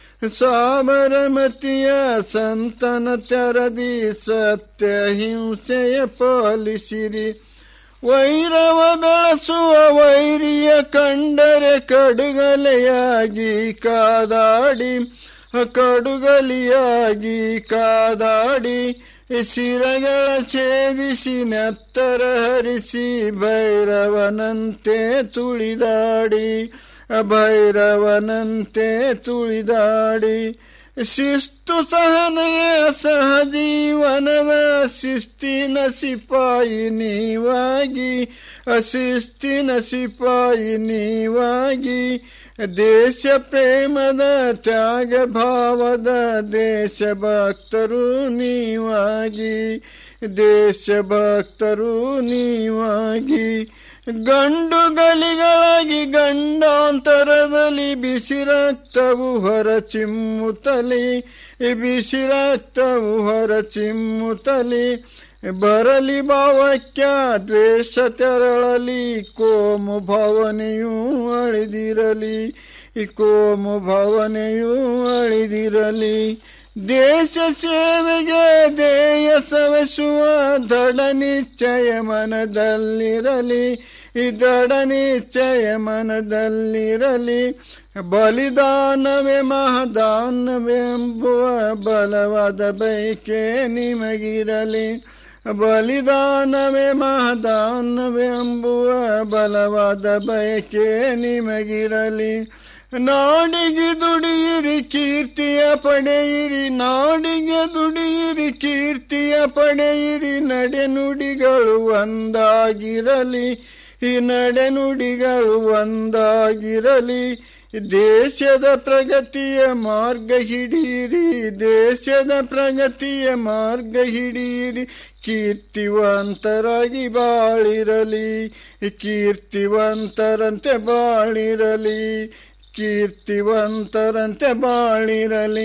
ಸಾಬರಮತಿಯ ಸಂತನ ತೆರದಿ ಸತ್ಯ ಹಿಂಸೆಯ ಪಾಲಿಸಿರಿ ವೈರವ ಬೆಳೆಸುವ ವೈರಿಯ ಕಂಡರೆ ಕಡುಗಲೆಯಾಗಿ ಕಾದಾಡಿ ಕಡುಗಲಿಯಾಗಿ ಕಾದಾಡಿ ಶಿರಗಳ ಛೇದಿಸಿ ನೆತ್ತರ ಹರಿಸಿ ಭೈರವನಂತೆ ತುಳಿದಾಡಿ ಭೈರವನಂತೆ ತುಳಿದಾಡಿ ಶಿಸ್ತು ಸಹನೆಯ ಸಹಜೀವನದ ಶಿಸ್ತಿನ ಸಿಪಾಯಿ ನೀವಾಗಿ ಅಶಿಸ್ತಿನ ಸಿಪಾಯಿ ನೀವಾಗಿ ದೇಶ ಪ್ರೇಮದ ತ್ಯಾಗ ಭಾವದ ದೇಶಭಕ್ತರು ನೀವಾಗಿ ದೇಶಭಕ್ತರು ನೀವಾಗಿ ಗಂಡುಗಲಿಗಳಾಗಿ ಗಂಡಾಂತರದಲ್ಲಿ ಬಿಸಿ ರಕ್ತವು ಹೊರ ಚಿಮ್ಮುತ್ತಲಿ ಬಿಸಿ ರಕ್ತವು ಹೊರ ಚಿಮ್ಮುತ್ತಲಿ ಬರಲಿ ಭಾವಕ್ಯ ದ್ವೇಷ ತೆರಳಲಿ ಕೋಮು ಭಾವನೆಯೂ ಅಳಿದಿರಲಿ ಈ ಕೋಮು ಭಾವನೆಯೂ ಅಳಿದಿರಲಿ ದೇಶ ಸೇವೆಗೆ ದೇಯ ಸವೆಸುವ ದೃಢ ನಿಶ್ಚಯ ಮನದಲ್ಲಿರಲಿ ಈ ದೃಢ ನಿಶ್ಚಯ ಮನದಲ್ಲಿರಲಿ ಬಲಿದಾನವೇ ಮಹದಾನವೆಂಬುವ ಬಲವಾದ ಬೈಕೆ ನಿಮಗಿರಲಿ ಬಲಿದಾನವೇ ಮಹದಾನವೆಂಬುವ ಬಲವಾದ ಬಯಕೆ ನಿಮಗಿರಲಿ ನಾಡಿಗೆ ದುಡಿಯಿರಿ ಕೀರ್ತಿಯ ಪಡೆಯಿರಿ ನಾಡಿಗೆ ದುಡಿಯಿರಿ ಕೀರ್ತಿಯ ಪಡೆಯಿರಿ ನಡೆನುಡಿಗಳು ಒಂದಾಗಿರಲಿ ಈ ನಡೆನುಡಿಗಳು ಒಂದಾಗಿರಲಿ ದೇಶದ ಪ್ರಗತಿಯ ಮಾರ್ಗ ಹಿಡಿಯಿರಿ ದೇಶದ ಪ್ರಗತಿಯ ಮಾರ್ಗ ಹಿಡಿಯಿರಿ ಕೀರ್ತಿವಂತರಾಗಿ ಬಾಳಿರಲಿ ಕೀರ್ತಿವಂತರಂತೆ ಬಾಳಿರಲಿ ಕೀರ್ತಿವಂತರಂತೆ ಬಾಳಿರಲಿ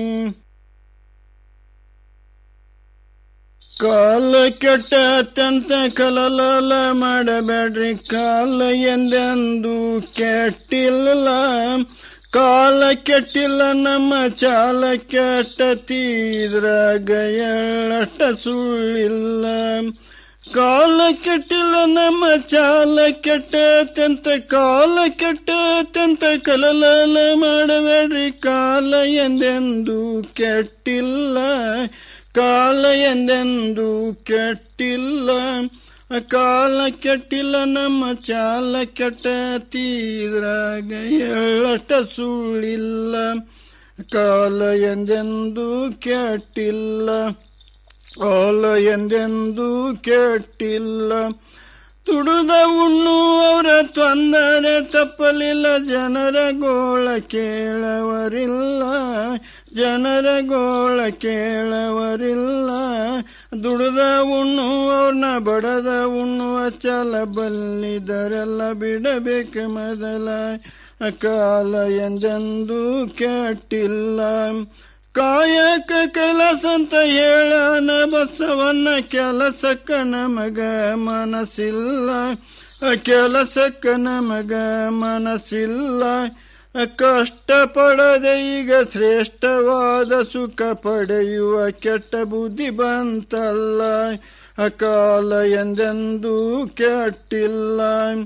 ಕಾಲ ಕೆಟ್ಟ ಅತ್ಯಂತ ಕಲಲಲ ಮಾಡಬೇಡ್ರಿ ಕಾಲ ಎಂದೆಂದು ಕೆಟ್ಟಿಲ್ಲ ಕಾಲ ಕೆಟ್ಟಿಲ್ಲ ನಮ್ಮ ಚಾಲ ಕೆಟ್ಟತೀದ್ರಾಗ ಎಳ್ಳಷ್ಟ ಸುಳ್ಳಿಲ್ಲ ಕಾಲ ಕೆಟ್ಟಿಲ್ಲ ನಮ್ಮ ಚಾಲ ಕೆಟ್ಟಂತ ಕಾಲ ಕೆಟ್ಟಂತ ಕಲಲಲ ಮಾಡಬೇಡ್ರಿ ಕಾಲ ಎಂದೆಂದು ಕೆಟ್ಟಿಲ್ಲ ಕಾಲ ಎಂದೆಂದು ಕೆಟ್ಟಿಲ್ಲ ಕಾಲ ಕೆಟ್ಟಿಲ್ಲ ನಮ್ಮ ಚಾಲ ಕೆಟ್ಟ ತೀದ್ರಾಗ ಎಳ್ಳಷ್ಟ ಸುಳ್ಳಿಲ್ಲ ಕಾಲ ಎಂದೆಂದು ಕೆಟ್ಟಿಲ್ಲ ಕಾಲ ಎಂದೆಂದು ಕೆಟ್ಟಿಲ್ಲ ತುಡುದ ಉಣ್ಣು ಅವರ ತೊಂದರೆ ತಪ್ಪಲಿಲ್ಲ ಜನರ ಗೋಳ ಕೇಳವರಿಲ್ಲ ಜನರ ಗೋಳ ಕೇಳವರಿಲ್ಲ ದುಡಿದ ಉಣ್ಣು ಅವ್ರನ್ನ ಬಡದ ಉಣ್ಣುವ ಚಲ ಬಲ್ಲಿದರೆಲ್ಲ ಬಿಡಬೇಕು ಮೊದಲ ಕಾಲ ಎಂದೆಂದು ಕೆಟ್ಟಿಲ್ಲ ಕಾಯಕ ಕೆಲಸ ಅಂತ ಹೇಳನ ಬಸವನ್ನ ಕೆಲಸಕ್ಕ ನಮಗ ಮನಸ್ಸಿಲ್ಲ ಕೆಲಸಕ್ಕ ನಮಗ ಮನಸ್ಸಿಲ್ಲ ಕಷ್ಟ ಪಡದೆ ಈಗ ಶ್ರೇಷ್ಠವಾದ ಸುಖ ಪಡೆಯುವ ಕೆಟ್ಟ ಬುದ್ಧಿ ಬಂತಲ್ಲ ಅಕಾಲ ಎಂದೆಂದೂ ಕೆಟ್ಟಿಲ್ಲ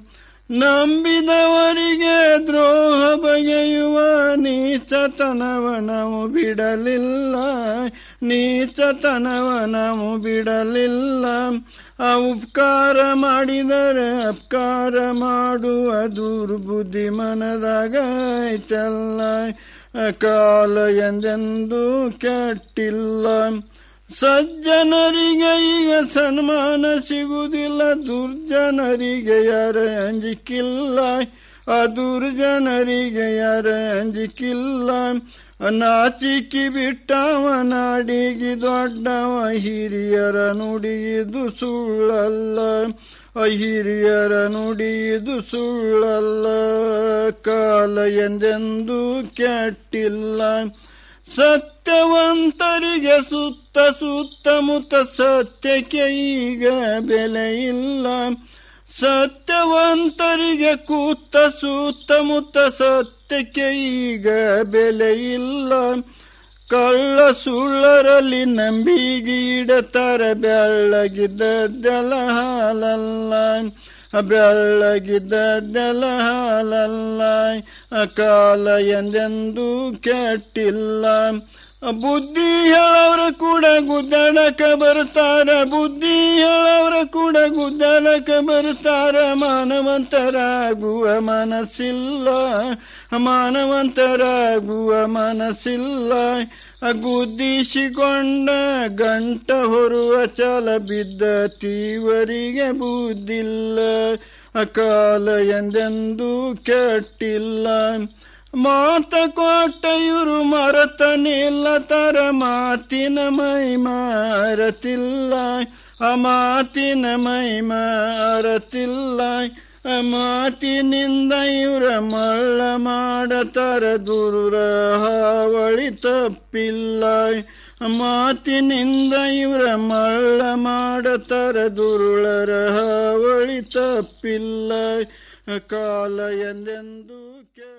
ನಂಬಿದವರಿಗೆ ದ್ರೋಹ ಬಗೆಯುವ ನೀಚತನವ ನಾವು ಬಿಡಲಿಲ್ಲ ನೀಚತನವ ನಾವು ಬಿಡಲಿಲ್ಲ ಆ ಉಪಕಾರ ಮಾಡಿದರೆ ಅಪಕಾರ ಮಾಡುವ ದುರ್ಬುದ್ಧಿ ಮನದಾಗ ಐತಲ್ಲ ಕಾಲ ಎಂದೆಂದೂ ಕೆಟ್ಟಿಲ್ಲ ಸಜ್ಜನರಿಗೆ ಈಗ ಸನ್ಮಾನ ಸಿಗುವುದಿಲ್ಲ ದುರ್ಜನರಿಗೆ ಯಾರ ಅಂಜಿಕಿಲ್ಲ ಆ ದುರ್ಜನರಿಗೆ ಯಾರ ಅಂಜಿಕಿಲ್ಲ ನಾಚಿಕಿ ಬಿಟ್ಟವ ನಾಡಿಗೆ ದೊಡ್ಡವ ಹಿರಿಯರ ನುಡಿಯಿದು ಸುಳ್ಳಲ್ಲ ಆ ಹಿರಿಯರ ನುಡಿಯಿದು ಸುಳ್ಳಲ್ಲ ಕಾಲ ಎಂದೆಂದೂ ಕೆಟ್ಟಿಲ್ಲ ಸತ್ಯವಂತರಿಗೆ ಸುತ್ತ ಸುತ್ತಮುತ್ತ ಸತ್ಯಕ್ಕೆ ಈಗ ಬೆಲೆ ಇಲ್ಲ ಸತ್ಯವಂತರಿಗೆ ಕೂತ ಸುತ್ತಮುತ್ತ ಸತ್ಯಕ್ಕೆ ಈಗ ಬೆಲೆ ಇಲ್ಲ ಕಳ್ಳ ಸುಳ್ಳರಲ್ಲಿ ನಂಬಿಗೀಡತರ ಬೆಳ್ಳಗಿದ್ದೆಲ್ಲ ಹಾಲಲ್ಲ ಬೆಳ್ಳಗಿದ್ದೆಲ್ಲ ಹಾಲಲ್ಲ ಕಾಲ ಎಂದೆಂದೂ ಕೆಟ್ಟಿಲ್ಲ ಬುದ್ಧಿ ಹೇಳವ್ರ ಕೂಡ ಗುದ್ದಾಡಕ ಬರ್ತಾರ ಬುದ್ಧಿ ಹೇಳವ್ರ ಕೂಡ ಗುದ್ದಾಡಕ ಬರ್ತಾರ ಮಾನವಂತರಾಗುವ ಮನಸ್ಸಿಲ್ಲ ಮಾನವಂತರಾಗುವ ಮನಸ್ಸಿಲ್ಲ ಗುದ್ದಿಸಿಕೊಂಡ ಗಂಟ ಹೊರುವ ಚಲ ಬಿದ್ದ ತೀವರಿಗೆ ಬುದ್ಧಿಲ್ಲ ಕಾಲ ಎಂದೆಂದೂ ಕೆಟ್ಟಿಲ್ಲ ಮಾತ ಕೊಟ್ಟ ಇವರು ಮರತ ನಿಲ್ಲತರ ಮಾತಿನ ಮೈ ಮಾರತಿಲ್ಲ ಆ ಮಾತಿನ ಮೈ ಮಾರತಿಲ್ಲ ಆ ಮಾತಿನಿಂದ ಇವರ ಮಳ್ಳ ಮಾಡತರ ದುರ ಹಾವಳಿ ತಪ್ಪಿಲ್ಲ ಮಾತಿನಿಂದ ಇವರ ಮಳ್ಳ ಮಾಡತರ ದುರುಳರ ಹಾವಳಿ ತಪ್ಪಿಲ್ಲ ಕಾಲ ಎಂದೆಂದೂ ಕೆ